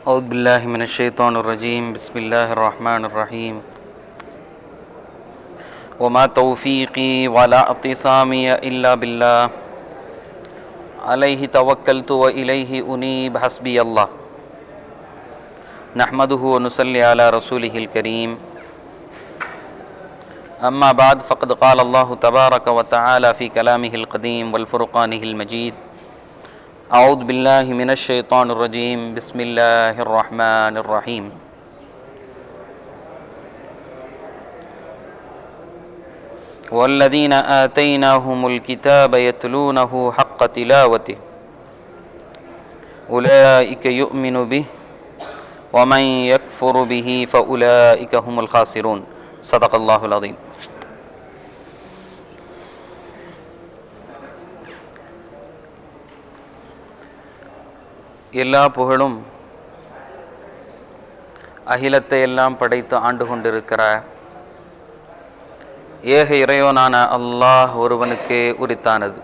أعوذ بالله من الشيطان الرجيم بسم الله الرحمن الرحيم وما توفيقي ولا اعتصامي إلا بالله عليه توكلت وإليه أنيب حسبي الله نحمده ونصلي على رسوله الكريم أما بعد فقد قال الله تبارك وتعالى في كلامه القديم والفرقانه المجيد أعوذ بالله من الشيطان الرجيم بسم الله الرحمن الرحيم والذين آتيناهم الكتاب يتلونه حق تلاوته أولئك يؤمن به ومن يكفر به فأولئك هم الخاسرون صدق الله العظيم எல்லா புகழும் அகிலத்தை எல்லாம் படைத்து ஆண்டு கொண்டிருக்கிற ஏக இறைவனான அல்லாஹ் ஒருவனுக்கே உரித்தானது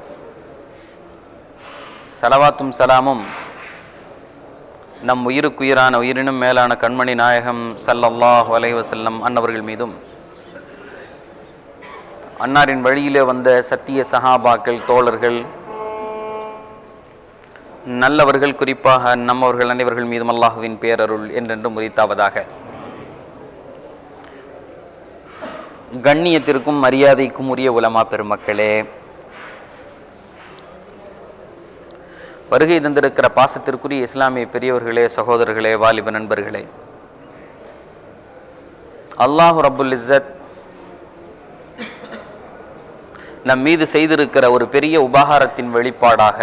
சலவாத்தும் சலாமும் நம் உயிருக்குயிரான உயிரினும் மேலான கண்மணி நாயகம் சல்லல்லாஹ் வலைவசல்லம் அன்னவர்கள் மீதும் அன்னாரின் வழியிலே வந்த சத்திய சஹாபாக்கள் தோழர்கள் நல்லவர்கள் குறிப்பாக நம்மவர்கள் அனைவர்கள் மீதும் அல்லாஹுவின் பேரருள் என்றென்றும் உரித்தாவதாக கண்ணியத்திற்கும் மரியாதைக்கும் உரிய உலமா பெருமக்களே வருகை தந்திருக்கிற பாசத்திற்குரிய இஸ்லாமிய பெரியவர்களே சகோதரர்களே வாலிப நண்பர்களே அல்லாஹு ரபுல் இஸ்ஸத் நம் மீது செய்திருக்கிற ஒரு பெரிய உபகாரத்தின் வெளிப்பாடாக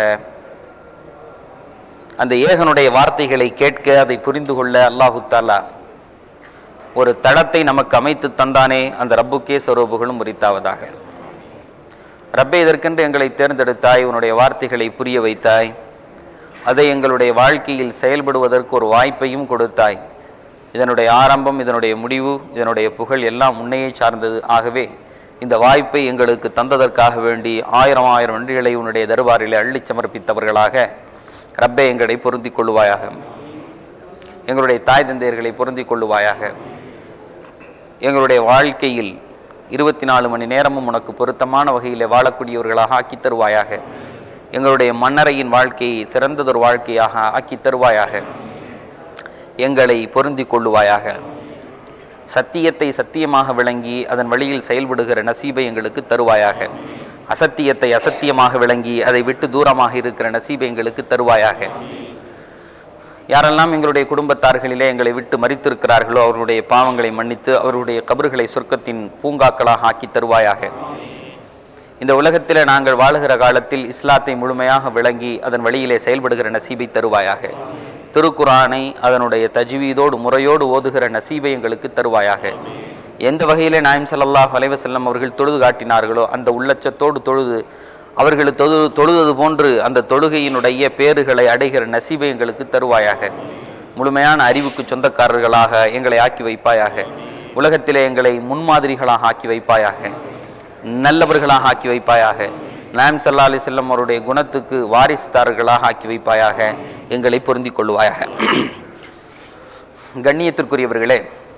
அந்த ஏகனுடைய வார்த்தைகளை கேட்க அதை புரிந்து கொள்ள அல்லாஹு தாலா ஒரு தடத்தை நமக்கு அமைத்து தந்தானே அந்த ரப்புக்கே சொரூபுகளும் உரித்தாவதாக ரப்பே இதற்கென்று எங்களை தேர்ந்தெடுத்தாய் உன்னுடைய வார்த்தைகளை புரிய வைத்தாய் அதை எங்களுடைய வாழ்க்கையில் செயல்படுவதற்கு ஒரு வாய்ப்பையும் கொடுத்தாய் இதனுடைய ஆரம்பம் இதனுடைய முடிவு இதனுடைய புகழ் எல்லாம் உன்னையே சார்ந்தது ஆகவே இந்த வாய்ப்பை எங்களுக்கு தந்ததற்காக வேண்டி ஆயிரம் ஆயிரம் நன்றிகளை உன்னுடைய தர்பாரிலே அள்ளி சமர்ப்பித்தவர்களாக ரப்பே எங்களை பொருந்திக் கொள்ளுவாயாக எங்களுடைய தாய் தந்தையர்களை பொருந்திக் கொள்ளுவாயாக எங்களுடைய வாழ்க்கையில் இருபத்தி நாலு மணி நேரமும் உனக்கு பொருத்தமான வகையிலே வாழக்கூடியவர்களாக ஆக்கி தருவாயாக எங்களுடைய மன்னரையின் வாழ்க்கையை சிறந்ததொரு வாழ்க்கையாக ஆக்கி தருவாயாக எங்களை பொருந்திக் கொள்ளுவாயாக சத்தியத்தை சத்தியமாக விளங்கி அதன் வழியில் செயல்படுகிற நசீபை எங்களுக்கு தருவாயாக அசத்தியத்தை அசத்தியமாக விளங்கி அதை விட்டு தூரமாக இருக்கிற நசீபை எங்களுக்கு தருவாயாக யாரெல்லாம் எங்களுடைய குடும்பத்தார்களிலே எங்களை விட்டு மறித்திருக்கிறார்களோ அவர்களுடைய பாவங்களை மன்னித்து அவருடைய கபறுகளை சொர்க்கத்தின் பூங்காக்களாக ஆக்கி தருவாயாக இந்த உலகத்திலே நாங்கள் வாழுகிற காலத்தில் இஸ்லாத்தை முழுமையாக விளங்கி அதன் வழியிலே செயல்படுகிற நசீபை தருவாயாக திருக்குரானை அதனுடைய தஜ்வீதோடு முறையோடு ஓதுகிற நசீபை எங்களுக்கு தருவாயாக எந்த வகையிலே நாயம் சல்லாஹ் அலைவசல்லம் அவர்கள் தொழுது காட்டினார்களோ அந்த உள்ளச்சத்தோடு தொழுது அவர்கள் தொழு தொழுவது போன்று அந்த தொழுகையினுடைய பேறுகளை அடைகிற நசீபை எங்களுக்கு தருவாயாக முழுமையான அறிவுக்கு சொந்தக்காரர்களாக எங்களை ஆக்கி வைப்பாயாக உலகத்திலே எங்களை முன்மாதிரிகளாக ஆக்கி வைப்பாயாக நல்லவர்களாக ஆக்கி வைப்பாயாக நாயம் சல்லா அலி செல்லம் அவருடைய குணத்துக்கு வாரிசுதாரர்களாக ஆக்கி வைப்பாயாக எங்களை பொருந்திக் கொள்வாயாக கண்ணியத்திற்குரியவர்களே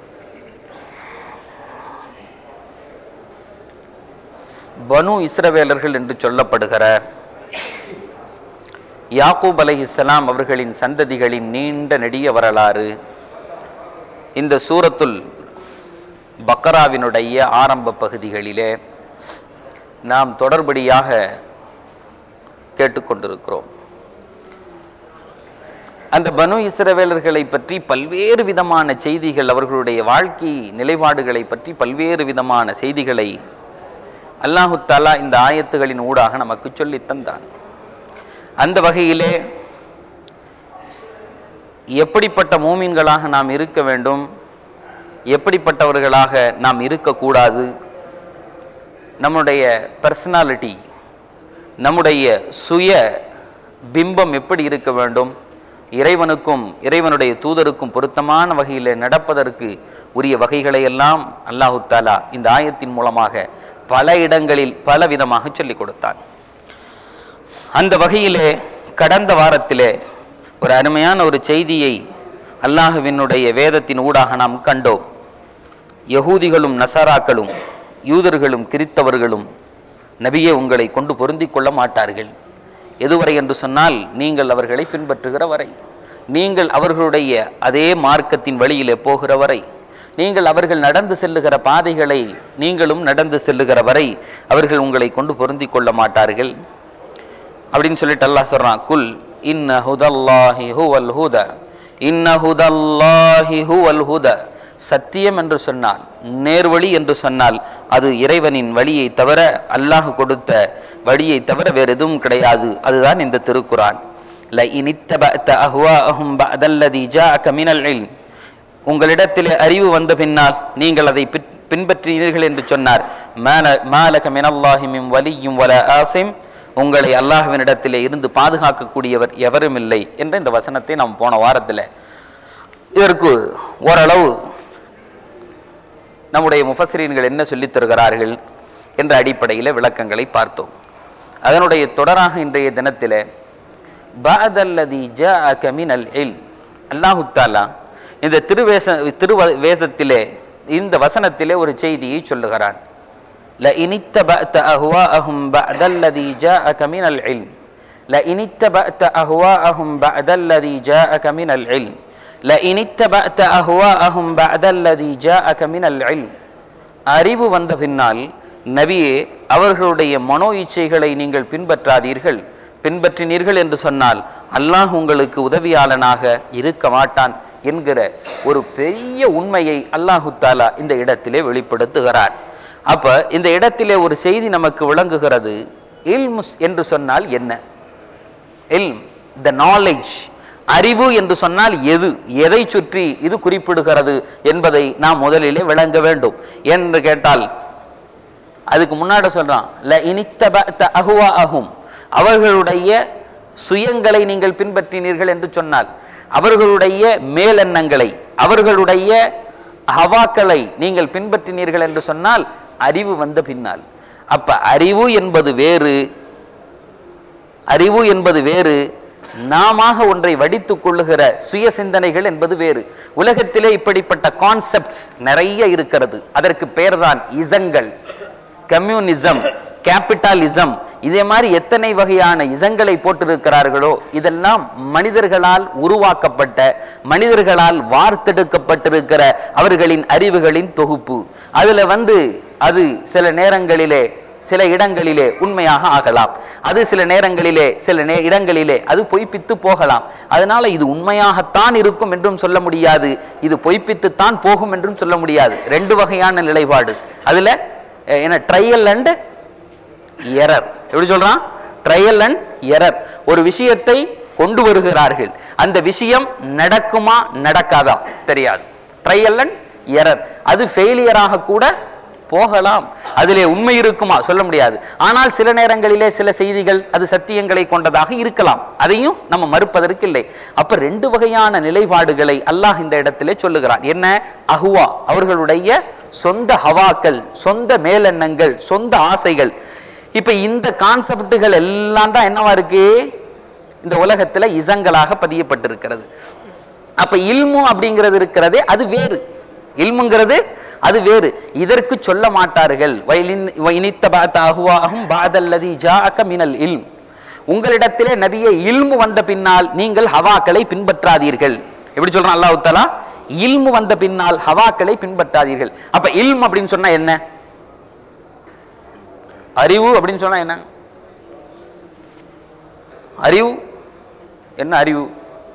பனு இஸ்ரவேலர்கள் என்று சொல்லப்படுகிற யாக்கூப் அலை இஸ்லாம் அவர்களின் சந்ததிகளின் நீண்ட நெடிய வரலாறு இந்த சூரத்துல் பக்கராவினுடைய ஆரம்ப பகுதிகளிலே நாம் தொடர்படியாக கேட்டுக்கொண்டிருக்கிறோம் அந்த பனு இஸ்ரவேலர்களை பற்றி பல்வேறு விதமான செய்திகள் அவர்களுடைய வாழ்க்கை நிலைப்பாடுகளை பற்றி பல்வேறு விதமான செய்திகளை அல்லாஹு தாலா இந்த ஆயத்துகளின் ஊடாக நமக்கு சொல்லி தந்தான் அந்த வகையிலே எப்படிப்பட்ட மூமின்களாக நாம் இருக்க வேண்டும் எப்படிப்பட்டவர்களாக நாம் இருக்கக்கூடாது நம்முடைய பர்சனாலிட்டி நம்முடைய சுய பிம்பம் எப்படி இருக்க வேண்டும் இறைவனுக்கும் இறைவனுடைய தூதருக்கும் பொருத்தமான வகையில் நடப்பதற்கு உரிய வகைகளை எல்லாம் அல்லாஹு தாலா இந்த ஆயத்தின் மூலமாக பல இடங்களில் பல விதமாக சொல்லிக் கொடுத்தார் அந்த வகையிலே கடந்த வாரத்திலே ஒரு அருமையான ஒரு செய்தியை அல்லாஹுவினுடைய வேதத்தின் ஊடாக நாம் கண்டோம் யகூதிகளும் நசாராக்களும் யூதர்களும் கிறித்தவர்களும் நபியே உங்களை கொண்டு பொருந்திக் கொள்ள மாட்டார்கள் எதுவரை என்று சொன்னால் நீங்கள் அவர்களை பின்பற்றுகிற வரை நீங்கள் அவர்களுடைய அதே மார்க்கத்தின் வழியிலே போகிற வரை நீங்கள் அவர்கள் நடந்து செல்லுகிற பாதைகளை நீங்களும் நடந்து செல்லுகிற வரை அவர்கள் உங்களை கொண்டு பொருந்திக் கொள்ள மாட்டார்கள் அப்படின்னு சொல்லிட்டு அல்லாஹ் சொல்றான் குல் இன்ன ஹுதல்லாஹி ஹுவல் ஹுத இன்ன ஹுதல்லாஹி ஹுவல் ஹுத சத்தியம் என்று சொன்னால் நேர்வழி என்று சொன்னால் அது இறைவனின் வழியை தவிர அல்லாஹ் கொடுத்த வழியை தவிர வேற எதுவும் கிடையாது அதுதான் இந்த திருக்குரான் لئن اتبعت أهواءهم بعد الذي جاءك من العلم உங்களிடத்திலே அறிவு வந்த பின்னால் நீங்கள் அதை பின்- பின்பற்றினீர்கள் என்று சொன்னார் "மால- மாலக மினல்லாஹி மின் வலியும் வல ஆசிம் உங்களை அல்லாஹ்வினிடத்திலே இருந்து பாதுகாக்கக்கூடியவர் எவரும் இல்லை என்ற இந்த வசனத்தை நாம் போன வாரத்துல இதற்கு ஓரளவு நம்முடைய முஃபஸ்ரீன்கள் என்ன சொல்லித் தருகிறார்கள் என்ற அடிப்படையில் விளக்கங்களை பார்த்தோம் அதனுடைய தொடராக இன்றைய தினத்திலே பாதல்லதி ஜாஅக மினல் இல்ம் அல்லாஹு தாலா இந்த திருவேச திரு வேதத்திலே இந்த வசனத்திலே ஒரு செய்தியை சொல்லுகிறான் لئن اتبعت أهواءهم بعد الذي جاءك من العلم لئن اتبعت أهواءهم بعد الذي جاءك من العلم لئن اتبعت أهواءهم بعد الذي جاءك من العلم அறிவு வந்த பின்னால் நபியே அவர்களுடைய மனோ இச்சைகளை நீங்கள் பின்பற்றாதீர்கள் பின்பற்றினீர்கள் என்று சொன்னால் அல்லாஹ் உங்களுக்கு உதவியாளனாக இருக்க மாட்டான் என்கிற ஒரு பெரிய உண்மையை அல்லாஹு தாலா இந்த இடத்திலே வெளிப்படுத்துகிறார் அப்ப இந்த இடத்திலே ஒரு செய்தி நமக்கு விளங்குகிறது இல்முஸ் என்று சொன்னால் என்ன இல்ம் த நாலேஜ் அறிவு என்று சொன்னால் எது எதை சுற்றி இது குறிப்பிடுகிறது என்பதை நாம் முதலிலே விளங்க வேண்டும் என்று கேட்டால் அதுக்கு முன்னாடி சொல்றான் ல இனித்தப அகுவா அகும் அவர்களுடைய சுயங்களை நீங்கள் பின்பற்றினீர்கள் என்று சொன்னால் அவர்களுடைய மேலெண்ணங்களை அவர்களுடைய ஹவாக்களை நீங்கள் பின்பற்றினீர்கள் என்று சொன்னால் அறிவு வந்த பின்னால் அப்ப அறிவு என்பது வேறு அறிவு என்பது வேறு நாம ஒன்றை வடித்துக் கொள்ளுகிற சுய சிந்தனைகள் என்பது வேறு உலகத்திலே இப்படிப்பட்ட கான்செப்ட்ஸ் நிறைய இருக்கிறது அதற்கு பெயர்தான் இசங்கள் கம்யூனிசம் கேபிட்டலிசம் இதே மாதிரி எத்தனை வகையான இசங்களை போட்டிருக்கிறார்களோ இதெல்லாம் மனிதர்களால் உருவாக்கப்பட்ட மனிதர்களால் வார்த்தெடுக்கப்பட்டிருக்கிற அவர்களின் அறிவுகளின் தொகுப்பு அதுல வந்து அது சில நேரங்களிலே சில இடங்களிலே உண்மையாக ஆகலாம் அது சில நேரங்களிலே சில நே இடங்களிலே அது பொய்ப்பித்து போகலாம் அதனால இது உண்மையாகத்தான் இருக்கும் என்றும் சொல்ல முடியாது இது பொய்ப்பித்துத்தான் போகும் என்றும் சொல்ல முடியாது ரெண்டு வகையான நிலைப்பாடு அதுல அஹ், என்ன ட்ரையல் அண்ட் எரர் எப்படி சொல்றான் ட்ரையல் அண்ட் எரர் ஒரு விஷயத்தை கொண்டு வருகிறார்கள் அந்த விஷயம் நடக்குமா நடக்காதா தெரியாது ட்ரையல் அண்ட் எரர் அது ஃபெயிலியராக கூட போகலாம் அதிலே உண்மை இருக்குமா சொல்ல முடியாது ஆனால் சில நேரங்களிலே சில செய்திகள் அது சத்தியங்களை கொண்டதாக இருக்கலாம் அதையும் நம்ம மறுப்பதற்கு இல்லை அப்ப ரெண்டு வகையான நிலைப்பாடுகளை அல்லாஹ் இந்த இடத்திலே சொல்லுகிறான் என்ன அஹுவா அவர்களுடைய சொந்த ஹவாக்கள் சொந்த மேலெண்ணங்கள் சொந்த ஆசைகள் இப்ப இந்த கான்செப்டுகள் எல்லாம் தான் என்னவா இருக்கு இந்த உலகத்துல இசங்களாக பதியப்பட்டிருக்கிறது அப்ப இல்மு அப்படிங்கிறது இருக்கிறதே அது வேறு இல்முங்கிறது அது வேறு இதற்கு சொல்ல மாட்டார்கள் வயலின் வைனித்தபாத்த அஹுவாகும் பாதல்லதி ஜாஅக மினல் இல்ம் உங்களிடத்திலே நபியே இல்மு வந்த பின்னால் நீங்கள் ஹவாக்களை பின்பற்றாதீர்கள் எப்படி சொல்றான் அல்லாஹ் தஆலா இல்மு வந்த பின்னால் ஹவாக்களை பின்பற்றாதீர்கள் அப்ப இல்ம் அப்படின்னு சொன்னா என்ன அறிவு அப்படின்னு சொன்னா என்ன அறிவு என்ன அறிவு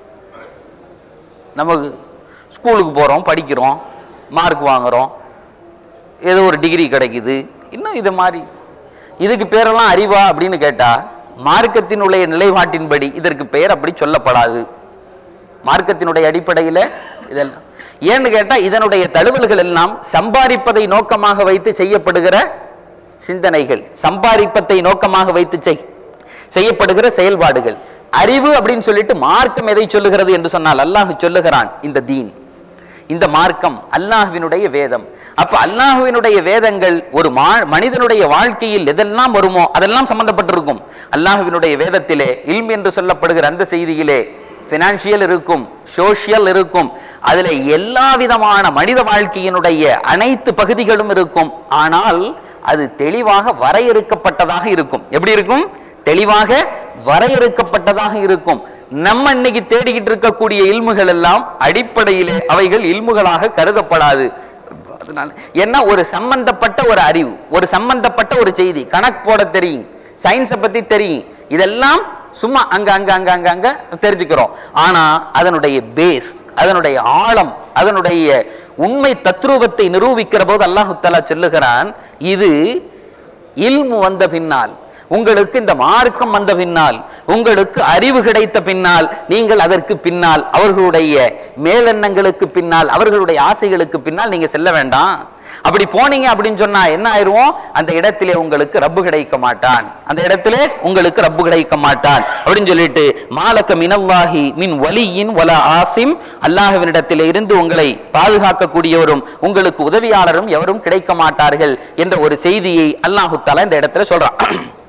நமக்கு ஸ்கூலுக்கு போறோம் படிக்கிறோம் மார்க் வாங்குறோம் ஏதோ ஒரு டிகிரி கிடைக்குது இன்னும் இது மாதிரி இதுக்கு பேரெல்லாம் அறிவா அப்படின்னு கேட்டா மார்க்கத்தினுடைய நிலைப்பாட்டின்படி இதற்கு பெயர் அப்படி சொல்லப்படாது மார்க்கத்தினுடைய அடிப்படையில இதெல்லாம் ஏன்னு கேட்டா இதனுடைய தழுவல்கள் எல்லாம் சம்பாதிப்பதை நோக்கமாக வைத்து செய்யப்படுகிற சிந்தனைகள் சம்பாதிப்பதை நோக்கமாக வைத்து செய் செய்யப்படுகிற செயல்பாடுகள் அறிவு அப்படின்னு சொல்லிட்டு மார்க்கம் எதை சொல்லுகிறது என்று சொன்னால் அல்லாஹ் சொல்லுகிறான் இந்த தீன் இந்த மார்க்கம் அல்லாஹ்வினுடைய வேதம் அப்ப அல்லாஹ்வினுடைய வேதங்கள் ஒரு மா- மனிதனுடைய வாழ்க்கையில் எதெல்லாம் வருமோ அதெல்லாம் சம்பந்தப்பட்டிருக்கும் அல்லாஹ்வினுடைய வேதத்திலே இல்ம் என்று சொல்லப்படுகிற அந்த செய்தியிலே பினான்சியல் இருக்கும் சோசியல் இருக்கும் அதுல எல்லா விதமான மனித வாழ்க்கையினுடைய அனைத்து பகுதிகளும் இருக்கும் ஆனால் அது தெளிவாக வரையறுக்கப்பட்டதாக இருக்கும் எப்படி இருக்கும் தெளிவாக வரையறுக்கப்பட்டதாக இருக்கும் நம்ம இன்னைக்கு தேடிக்கிட்டு இருக்கக்கூடிய இல்முகள் எல்லாம் அடிப்படையிலே அவைகள் இல்முகளாக கருதப்படாது அதனால என்ன ஒரு சம்பந்தப்பட்ட ஒரு அறிவு ஒரு சம்பந்தப்பட்ட ஒரு செய்தி கணக்கு போட தெரியும் சயின்ஸை பத்தி தெரியும் இதெல்லாம் சும்மா அங்க அங்க அங்க அங்க அங்க தெரிஞ்சுக்கிறோம் ஆனா அதனுடைய பேஸ் அதனுடைய ஆழம் அதனுடைய உண்மை தத்ரூபத்தை நிரூபிக்கிற போது அல்லாஹு தஆலா சொல்லுகிறான் இது இல்மு வந்த பின்னால் உங்களுக்கு இந்த மார்க்கம் வந்த பின்னால் உங்களுக்கு அறிவு கிடைத்த பின்னால் நீங்கள் அதற்கு பின்னால் அவர்களுடைய மேலெண்ணங்களுக்கு பின்னால் அவர்களுடைய ஆசைகளுக்கு பின்னால் நீங்க செல்ல வேண்டாம் அப்படி போனீங்க அப்படின்னு சொன்னா என்ன ஆயிருவோம் அந்த இடத்திலே உங்களுக்கு ரப்பு கிடைக்க மாட்டான் அந்த இடத்திலே உங்களுக்கு ரப்பு கிடைக்க மாட்டான் அப்படின்னு சொல்லிட்டு மாலக்க மினல்லாஹி மின் வலியின் வல ஆசிம் அல்லாஹ்வினிடத்திலே இருந்து உங்களை பாதுகாக்கக்கூடியவரும் உங்களுக்கு உதவியாளரும் எவரும் கிடைக்க மாட்டார்கள் என்ற ஒரு செய்தியை அல்லாஹு தஆலா இந்த இடத்துல சொல்றான்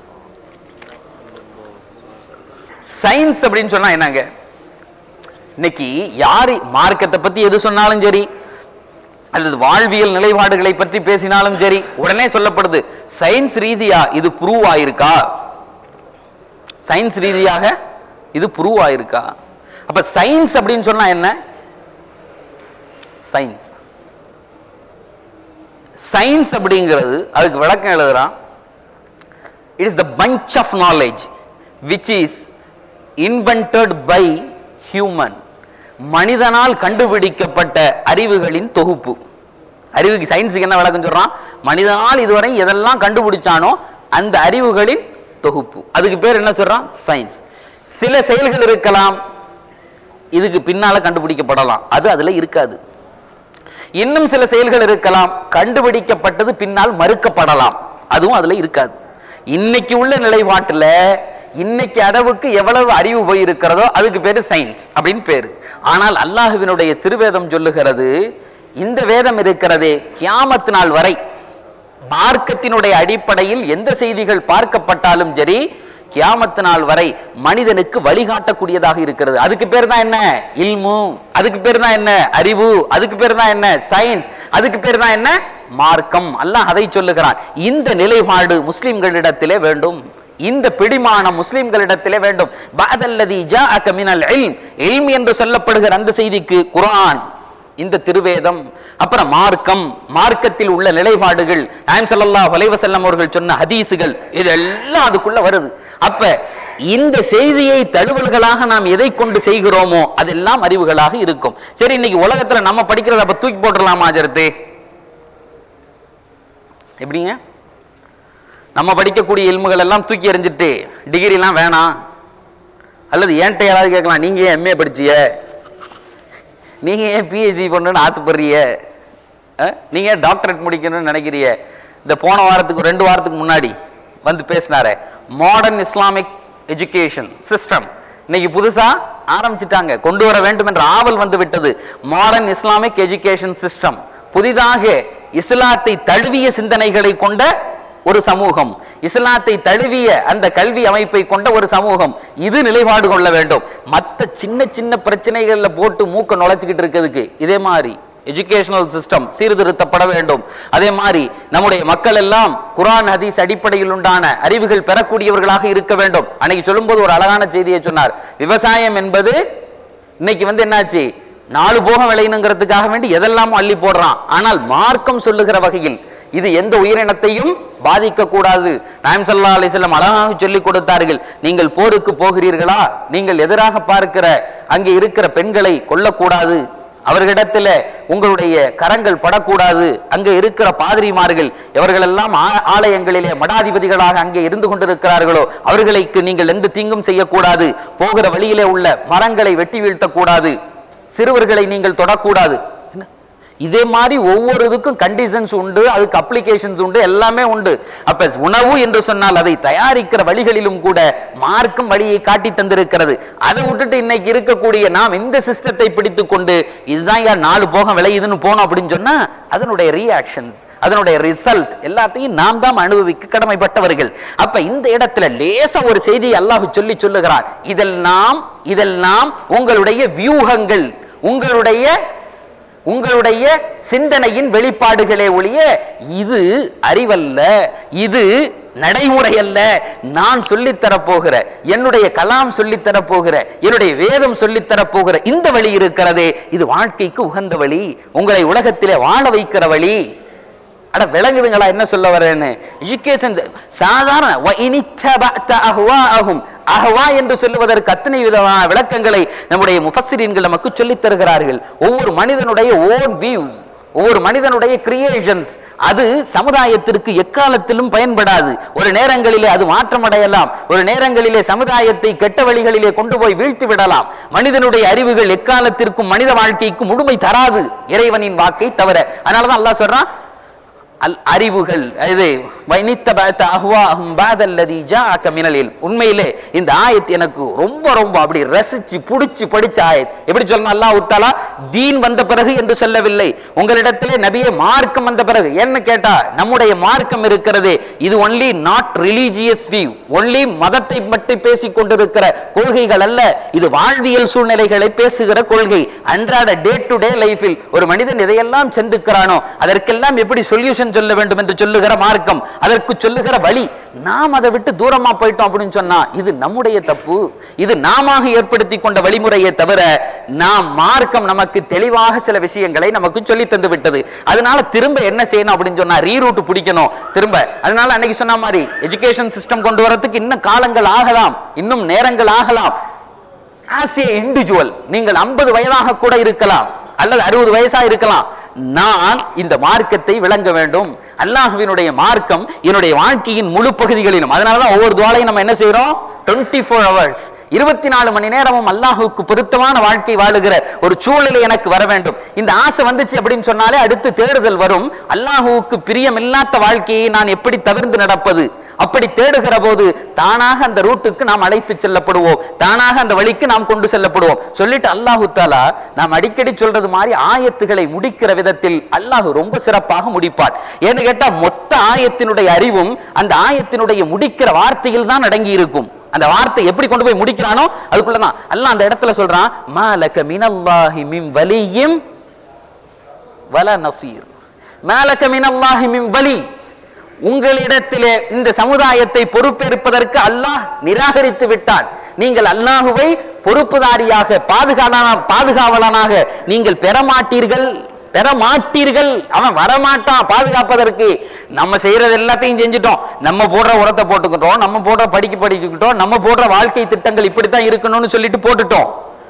சயின்ஸ் அப்படின்னு சொன்னா என்னங்க இன்னைக்கு யாரு மார்க்கத்தை பத்தி எது சொன்னாலும் சரி அல்லது வாழ்வியல் நிலைப்பாடுகளை பற்றி பேசினாலும் சரி உடனே சொல்லப்படுது சயின்ஸ் ரீதியா இது ப்ரூவ் ஆயிருக்கா சயின்ஸ் ரீதியாக இது ப்ரூவ் ஆயிருக்கா அப்ப சயின்ஸ் அப்படின்னு சொன்னா என்ன சயின்ஸ் சயின்ஸ் அப்படிங்கிறது அதுக்கு விளக்கம் எழுதுறான் it is the punch of knowledge which is invented by human மனிதனால் கண்டுபிடிக்கப்பட்ட அறிவுகளின் தொகுப்பு அறிவுக்கு சயின்ஸுக்கு என்ன விளக்கம் சொல்றான் மனிதனால் இதுவரை எதெல்லாம் கண்டுபிடிச்சானோ அந்த அறிவுகளின் தொகுப்பு அதுக்கு பேர் என்ன சொல்றான் சயின்ஸ் சில செயல்கள் இருக்கலாம் இதுக்கு பின்னால கண்டுபிடிக்கப்படலாம் அது அதுல இருக்காது இன்னும் சில செயல்கள் இருக்கலாம் கண்டுபிடிக்கப்பட்டது பின்னால் மறுக்கப்படலாம் அதுவும் அதுல இருக்காது இன்னைக்கு உள்ள நிலைப்பாட்டுல இன்னைக்கு அளவுக்கு எவ்வளவு அறிவு போய் இருக்கிறதோ அதுக்கு பேரு சயின்ஸ் அப்படின்னு பேரு ஆனால் அல்லாஹுவினுடைய திருவேதம் சொல்லுகிறது இந்த வேதம் இருக்கிறதே கியாமத்து நாள் வரை மார்க்கத்தினுடைய அடிப்படையில் எந்த செய்திகள் பார்க்கப்பட்டாலும் சரி கியாமத்து நாள் வரை மனிதனுக்கு வழிகாட்டக்கூடியதாக இருக்கிறது அதுக்கு பேர் தான் என்ன இல்மு அதுக்கு பேர் தான் என்ன அறிவு அதுக்கு பேர் தான் என்ன சயின்ஸ் அதுக்கு பேர் தான் என்ன மார்க்கம் அல்லாஹ் அதை சொல்லுகிறான் இந்த நிலைப்பாடு முஸ்லிம்களிடத்திலே வேண்டும் இந்த பிடிமானம் முஸ்லிம்களிடத்திலே வேண்டும் பாதல்லதி ஜாஅக மினல் இல்ம் இல்ம் என்று சொல்லப்படுகிற அந்த செய்திக்கு குர்ஆன் இந்த திருவேதம் அப்புறம் மார்க்கம் மார்க்கத்தில் உள்ள நிலைப்பாடுகள் நாயம் ஸல்லல்லாஹு அலைஹி வஸல்லம் அவர்கள் சொன்ன ஹதீஸுகள் இதெல்லாம் அதுக்குள்ள வருது அப்ப இந்த செய்தியை தழுவல்களாக நாம் எதை கொண்டு செய்கிறோமோ அதெல்லாம் அறிவுகளாக இருக்கும் சரி இன்னைக்கு உலகத்துல நம்ம படிக்கிறத அப்ப தூக்கி போட்டுடலாமா ஜரத்து எப்படிங்க நம்ம படிக்கக்கூடிய இல்முகள் எல்லாம் தூக்கி எறிஞ்சிட்டு டிகிரி எல்லாம் வேணாம் அல்லது ஏன்ட்ட யாராவது கேட்கலாம் நீங்க ஏன் எம்ஏ படிச்சிய நீங்க ஏன் பிஹெச்டி பண்ணணும்னு ஆசைப்படுறிய அஹ்? நீங்க ஏன் டாக்டரேட் முடிக்கணும்னு நினைக்கிறீங்க இந்த போன வாரத்துக்கு ரெண்டு வாரத்துக்கு முன்னாடி வந்து பேசினாரே மாடர்ன் இஸ்லாமிக் எஜுகேஷன் சிஸ்டம் இன்னைக்கு புதுசா ஆரம்பிச்சிட்டாங்க கொண்டு வர வேண்டும் என்ற ஆவல் வந்து விட்டது மாடர்ன் இஸ்லாமிக் எஜுகேஷன் சிஸ்டம் புதிதாக இஸ்லாத்தை தழுவிய சிந்தனைகளை கொண்ட ஒரு சமூகம் இஸ்லாத்தை தழுவிய அந்த கல்வி அமைப்பை கொண்ட ஒரு சமூகம் இது நிலைப்பாடு கொள்ள வேண்டும் மத்த சின்ன சின்ன பிரச்சனைகள்ல போட்டு மூக்க நுழைச்சுக்கிட்டு இருக்கிறதுக்கு இதே மாதிரி எஜுகேஷனல் சிஸ்டம் சீர்திருத்தப்பட வேண்டும் அதே மாதிரி நம்முடைய மக்கள் எல்லாம் குர்ஆன் ஹதீஸ் அடிப்படையில் உண்டான அறிவுகள் பெறக்கூடியவர்களாக இருக்க வேண்டும் அன்னைக்கு சொல்லும்போது ஒரு அழகான செய்தியை சொன்னார் விவசாயம் என்பது இன்னைக்கு வந்து என்னாச்சு நாலு போகம் விளையணுங்கிறதுக்காக வேண்டி எதெல்லாமோ அள்ளி போடுறான் ஆனால் மார்க்கம் சொல்லுகிற வகையில் இது எந்த உயிரினத்தையும் பாதிக்க கூடாது நாயம் சல்லா அலிஸ்லாம் அழகாக சொல்லிக் கொடுத்தார்கள் நீங்கள் போருக்கு போகிறீர்களா நீங்கள் எதிராக பார்க்கிற அங்கே இருக்கிற பெண்களை கொல்லக்கூடாது அவர்களிடத்துல உங்களுடைய கரங்கள் படக்கூடாது அங்கே இருக்கிற பாதிரிமார்கள் எவர்களெல்லாம் ஆ- ஆலயங்களிலே மடாதிபதிகளாக அங்கே இருந்து கொண்டிருக்கிறார்களோ அவர்களுக்கு நீங்கள் எந்த தீங்கும் செய்யக்கூடாது போகிற வழியிலே உள்ள மரங்களை வெட்டி வீழ்த்தக்கூடாது சிறுவர்களை நீங்கள் தொடக்கூடாது என்ன? இதே மாதிரி ஒவ்வொரு இதுக்கும் கண்டிஷன்ஸ் உண்டு அதுக்கு அப்ளிகேஷன்ஸ் உண்டு எல்லாமே உண்டு அப்ப உணவு என்று சொன்னால் அதை தயாரிக்கிற வழிகளிலும் கூட மார்க்கும் வழியை காட்டி தந்திருக்கிறது அதை விட்டுட்டு இன்னைக்கு இருக்கக்கூடிய நாம் இந்த சிஸ்டத்தை பிடித்து கொண்டு இதுதான் யார் நாலு போகம் விளையுதுன்னு போனோம் அப்படின்னு சொன்னா அதனுடைய ரியாக்ஷன்ஸ் அதனுடைய ரிசல்ட் எல்லாத்தையும் நாம் தான் அனுபவிக்க கடமைப்பட்டவர்கள் அப்ப இந்த இடத்துல லேசா ஒரு செய்தியை அல்லாஹ் சொல்லி சொல்லுகிறான் இதெல்லாம் இதெல்லாம் உங்களுடைய வியூகங்கள் உங்களுடைய உங்களுடைய சிந்தனையின் வெளிப்பாடுகளே ஒழிய இது அறிவல்ல இது நடைமுறை அல்ல நான் சொல்லித்தரப் போகிற என்னுடைய கலாம் சொல்லித்தரப் போகிற என்னுடைய வேதம் சொல்லித்தரப் போகிற இந்த வழி இருக்கிறதே இது வாழ்க்கைக்கு உகந்த வழி உங்களை உலகத்திலே வாழ வைக்கிற வழி அட விளங்குதுங்களா என்ன சொல்ல வரேன்னு எஜுகேஷன் சாதாரண வ இனித்தபஅத அஹ்வாஅஹும் அஹ்வா என்று சொல்லுவதற்கு அத்தனை விதமான விளக்கங்களை நம்முடைய முஃபஸ்ஸிரீன்கள் நமக்கு சொல்லித் தருகிறார்கள் ஒவ்வொரு மனிதனுடைய ஓன் வியூஸ் ஒவ்வொரு மனிதனுடைய கிரியேஷன்ஸ் அது சமுதாயத்திற்கு எக்காலத்திலும் பயன்படாது ஒரு நேரங்களிலே அது மாற்றமடையலாம் ஒரு நேரங்களிலே சமுதாயத்தை கெட்ட வழிகளிலே கொண்டு போய் வீழ்த்தி விடலாம் மனிதனுடைய அறிவுகள் எக்காலத்திற்கும் மனித வாழ்க்கைக்கு முழுமை தராது இறைவனின் வாக்கை தவிர அதனாலதான் அல்லாஹ் சொல்றான் அல் அறிவுகள் இது வைனித்தபஅத அஹ்வாஹும் பாதல்லதி ஜாஅக மினல் இல்ம் உண்மையிலே இந்த ஆயத் எனக்கு ரொம்ப ரொம்ப அப்படி ரசிச்சு புடிச்சு படிச்ச ஆயத் எப்படி சொல்லணும் அல்லாஹ் தஆலா தீன் வந்த பிறகு என்று சொல்லவில்லை உங்களிடத்திலே நபியே மார்க்கம் வந்த பிறகு என்ன கேட்டா நம்முடைய மார்க்கம் இருக்கிறது இது only not religious view only மதத்தை பற்றி பேசிக் கொண்டிருக்கிற கொள்கைகள் அல்ல இது வாழ்வியல் சூழ்நிலைகளை பேசுகிற கொள்கை அன்றாட டே டு டே லைஃபில் ஒரு மனிதன் எதையெல்லாம் சிந்திக்கிறானோ அதற்கெல்லாம் எப்படி சொல்யூஷன் சொல்ல வேண்டும் என்று சொல்லுகிற மார்க்கம் அதற்கு சொல்லுகிற வழி நாம் அதை விட்டு தூரமா போயிட்டோம் அப்படின்னு சொன்னா இது நம்முடைய தப்பு இது நாம ஏற்படுத்தி கொண்ட வழிமுறையே தவிர நாம் மார்க்கம் நமக்கு தெளிவாக சில விஷயங்களை நமக்கு சொல்லி தந்து விட்டது அதனால திரும்ப என்ன செய்யணும் அப்படின்னு சொன்னா ரீரூட் பிடிக்கணும் திரும்ப அதனால அன்னைக்கு சொன்ன மாதிரி எஜுகேஷன் சிஸ்டம் கொண்டு வரதுக்கு இன்னும் காலங்கள் ஆகலாம் இன்னும் நேரங்கள் ஆகலாம் ஆஸ் ஏ இண்டிவிஜுவல் நீங்கள் 50 வயதாக கூட இருக்கலாம் அல்லது அறுபது வயசா இருக்கலாம் நான் இந்த மார்க்கத்தை விளங்க வேண்டும் அல்லாஹ்வினுடைய மார்க்கம் என்னுடைய வாழ்க்கையின் முழு பகுதிகளிலும் அதனாலதான் ஒவ்வொரு துவாலையும் நம்ம என்ன செய்யறோம் 24 ஃபோர் ஹவர்ஸ் இருபத்தி நாலு மணி நேரமும் அல்லாஹுக்கு பொருத்தமான வாழ்க்கை வாழுகிற ஒரு சூழ்நிலை எனக்கு வர வேண்டும் இந்த ஆசை வந்துச்சு அப்படின்னு சொன்னாலே அடுத்து தேடுதல் வரும் அல்லாஹுவுக்கு பிரியமில்லாத வாழ்க்கையை நான் எப்படி தவிர்த்து நடப்பது அப்படி தேடுகிற போது தானாக அந்த ரூட்டுக்கு நாம் அழைத்து செல்லப்படுவோம் தானாக அந்த வழிக்கு நாம் கொண்டு செல்லப்படுவோம் சொல்லிட்டு அல்லாஹு தாலா நாம் அடிக்கடி சொல்றது மாதிரி ஆயத்துகளை முடிக்கிற விதத்தில் அல்லாஹ் ரொம்ப சிறப்பாக முடிப்பார் ஏன்னு கேட்டா மொத்த ஆயத்தினுடைய அறிவும் அந்த ஆயத்தினுடைய முடிக்கிற வார்த்தையில் தான் அடங்கி இருக்கும் அந்த வார்த்தை எப்படி கொண்டு போய் முடிக்கிறானோ அதுக்குள்ளதான் அல்லாஹ் அந்த இடத்துல சொல்றான் மாலக மினல்லாஹி மின் வலியும் வல நசீர் மாலக மினல்லாஹி மின் வலி உங்களிடத்திலே இந்த சமுதாயத்தை பொறுப்பேற்பதற்கு அல்லாஹ் நிராகரித்து விட்டான் நீங்கள் அல்லாஹுவை பொறுப்புதாரியாக பாதுகாவலான பாதுகாவலனாக நீங்கள் பெற மாட்டீர்கள் பெற மாட்டீர்கள் அவன் வரமாட்டான் பாதுகாப்பதற்கு நம்ம செய்யறது எல்லாத்தையும் செஞ்சுட்டோம் நம்ம போடுற உரத்தை போட்டுக்கிட்டோம் நம்ம போடுற படிக்க படிச்சுக்கிட்டோம் நம்ம போடுற வாழ்க்கை திட்டங்கள் இப்படித்தான் இருக்கணும்னு சொல்லிட்டு போட்டுட்டோம்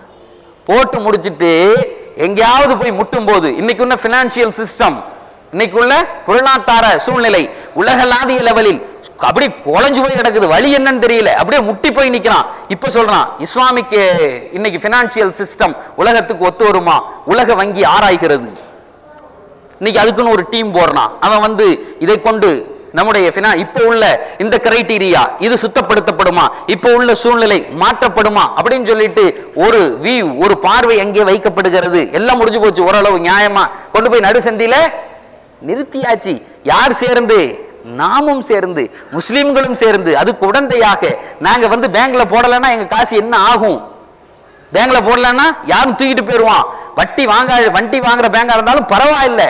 போட்டு முடிச்சிட்டு எங்கேயாவது போய் முட்டும் போது இன்னைக்கு உள்ள பினான்சியல் சிஸ்டம் இன்னைக்குள்ள பொருளாதார சூழ்நிலை உலகளாவிய லெவலில் அப்படி குழஞ்சு போய் கிடக்குது வழி என்னன்னு தெரியல அப்படியே முட்டி போய் நிக்கிறான் இப்ப சொல்றான் இஸ்லாமிக் இன்னைக்கு பினான்சியல் சிஸ்டம் உலகத்துக்கு ஒத்து வருமா உலக வங்கி ஆராய்கிறது இன்னைக்கு அதுக்குன்னு ஒரு டீம் போடுறான் அவன் வந்து இதை கொண்டு நம்முடைய ஃபினா இப்போ உள்ள இந்த கிரைட்டீரியா இது சுத்தப்படுத்தப்படுமா இப்போ உள்ள சூழ்நிலை மாற்றப்படுமா அப்படின்னு சொல்லிட்டு ஒரு வியூ ஒரு பார்வை எங்கே வைக்கப்படுகிறது எல்லாம் முடிஞ்சு போச்சு ஓரளவு நியாயமா கொண்டு போய் நடுசந்தியில நிறுத்தியாச்சு யார் சேர்ந்து நாமும் சேர்ந்து முஸ்லிம்களும் சேர்ந்து அதுக்கு உடந்தையாக நாங்க வந்து பேங்க்ல போடலைன்னா எங்க காசு என்ன ஆகும் பேங்க்ல போடலன்னா யாரும் தூக்கிட்டு போயிருவான் வட்டி வாங்க வட்டி வாங்குற பேங்கா இருந்தாலும் பரவாயில்லை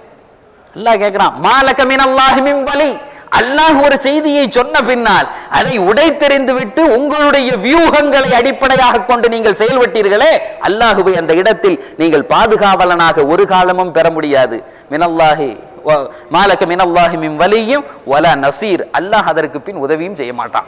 அல்லாஹ் கேட்கிறான் மாலக மினல்லாஹி மின் வலி அல்லாஹ் ஒரு செய்தியை சொன்ன பின்னால் அதை உடைத்தெறிந்து விட்டு உங்களுடைய வியூகங்களை அடிப்படையாக கொண்டு நீங்கள் செயல்பட்டீர்களே அல்லாஹுவை அந்த இடத்தில் நீங்கள் பாதுகாவலனாக ஒரு காலமும் பெற முடியாது மினல்லாஹி வ- மாலக மினல்லாஹி மின் வலியும் வல நசீர் அல்லாஹ் அதற்கு பின் உதவியும் செய்ய மாட்டான்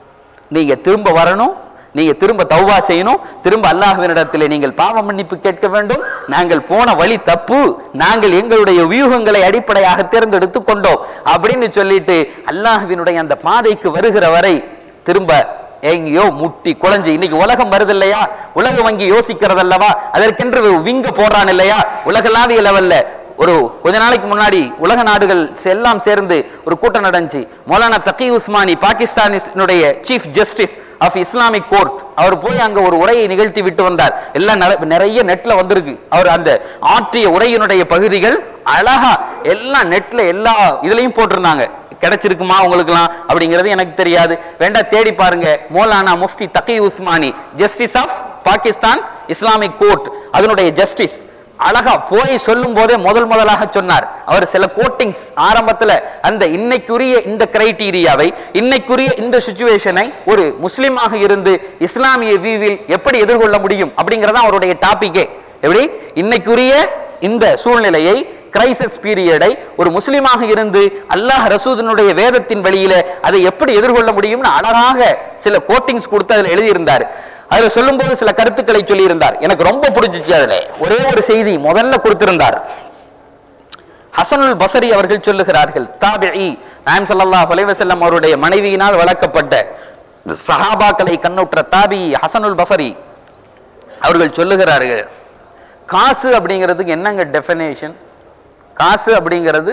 நீங்க திரும்ப வரணும் நீங்க திரும்ப தௌபா செய்யணும் திரும்ப அல்லாஹ்வினிடத்திலே நீங்கள் பாவ மன்னிப்பு கேட்க வேண்டும் நாங்கள் போன வழி தப்பு நாங்கள் எங்களுடைய வியூகங்களை அடிப்படையாக தேர்ந்தெடுத்து கொண்டோம் அப்படின்னு சொல்லிட்டு அல்லாஹ்வினுடைய அந்த பாதைக்கு வருகிற வரை திரும்ப எங்கேயோ முட்டி குழஞ்சு இன்னைக்கு உலகம் வருது இல்லையா உலக வங்கி யோசிக்கிறது அல்லவா அதற்கென்று விங்க போடுறான் இல்லையா உலகளாவிய லெவல்ல ஒரு கொஞ்ச நாளைக்கு முன்னாடி உலக நாடுகள் எல்லாம் சேர்ந்து ஒரு கூட்டம் நடந்துச்சு மௌலானா தக்கி உஸ்மானி பாகிஸ்தானினுடைய chief justice of Islamic court அவர் போய் அங்க ஒரு உரையை நிகழ்த்தி விட்டு வந்தார் எல்லாம் நிற- நிறைய நெட்ல வந்திருக்கு அவர் அந்த ஆற்றிய உரையினுடைய பகுதிகள் அழகா எல்லாம் நெட்ல எல்லா இதுலயும் போட்டிருந்தாங்க கிடைச்சிருக்குமா உங்களுக்குலாம் அப்படிங்கிறது எனக்கு தெரியாது வேண்டா தேடி பாருங்க மௌலானா முஃப்தி Taqi Usmani justice of Pakistan Islamic court அதனுடைய ஜஸ்டிஸ் அழகா போய் சொல்லும் போதே முதல் முதலாக சொன்னார் அவர் சில கோட்டிங்ஸ் ஆரம்பத்துல அந்த இன்னைக்குரிய இந்த கிரைட்டீரியாவை இன்னைக்குரிய இந்த சுச்சுவேஷனை ஒரு முஸ்லிமாக இருந்து இஸ்லாமிய வியூவில் எப்படி எதிர்கொள்ள முடியும் அப்படிங்கறத அவருடைய டாபிக்கே எப்படி இன்னைக்குரிய இந்த சூழ்நிலையை கிரைசிஸ் பீரியடை ஒரு முஸ்லிமாக இருந்து அல்லாஹ் ரசூதனுடைய வேதத்தின் வழியில அதை எப்படி எதிர்கொள்ள முடியும்னு அழகாக சில கோட்டிங்ஸ் கொடுத்து அதுல எழுதியிருந்தார் அதுல சொல்லும்போது சில கருத்துக்களை சொல்லியிருந்தார் எனக்கு ரொம்ப பிடிச்சிச்சு அதுல ஒரே ஒரு செய்தி முதல்ல கொடுத்திருந்தார் ஹசனுல் பசரி அவர்கள் சொல்லுகிறார்கள் தாபிஇ நாயம் ஸல்லல்லாஹு அலைஹி வஸல்லம் அவருடைய மனைவியினால் வளர்க்கப்பட்ட சஹாபாக்களை கண்ணுற்ற தாபி ஹசனுல் பசரி அவர்கள் சொல்லுகிறார்கள் காசு அப்படிங்கிறதுக்கு என்னங்க டெஃபினேஷன் காசு அப்படிங்கிறது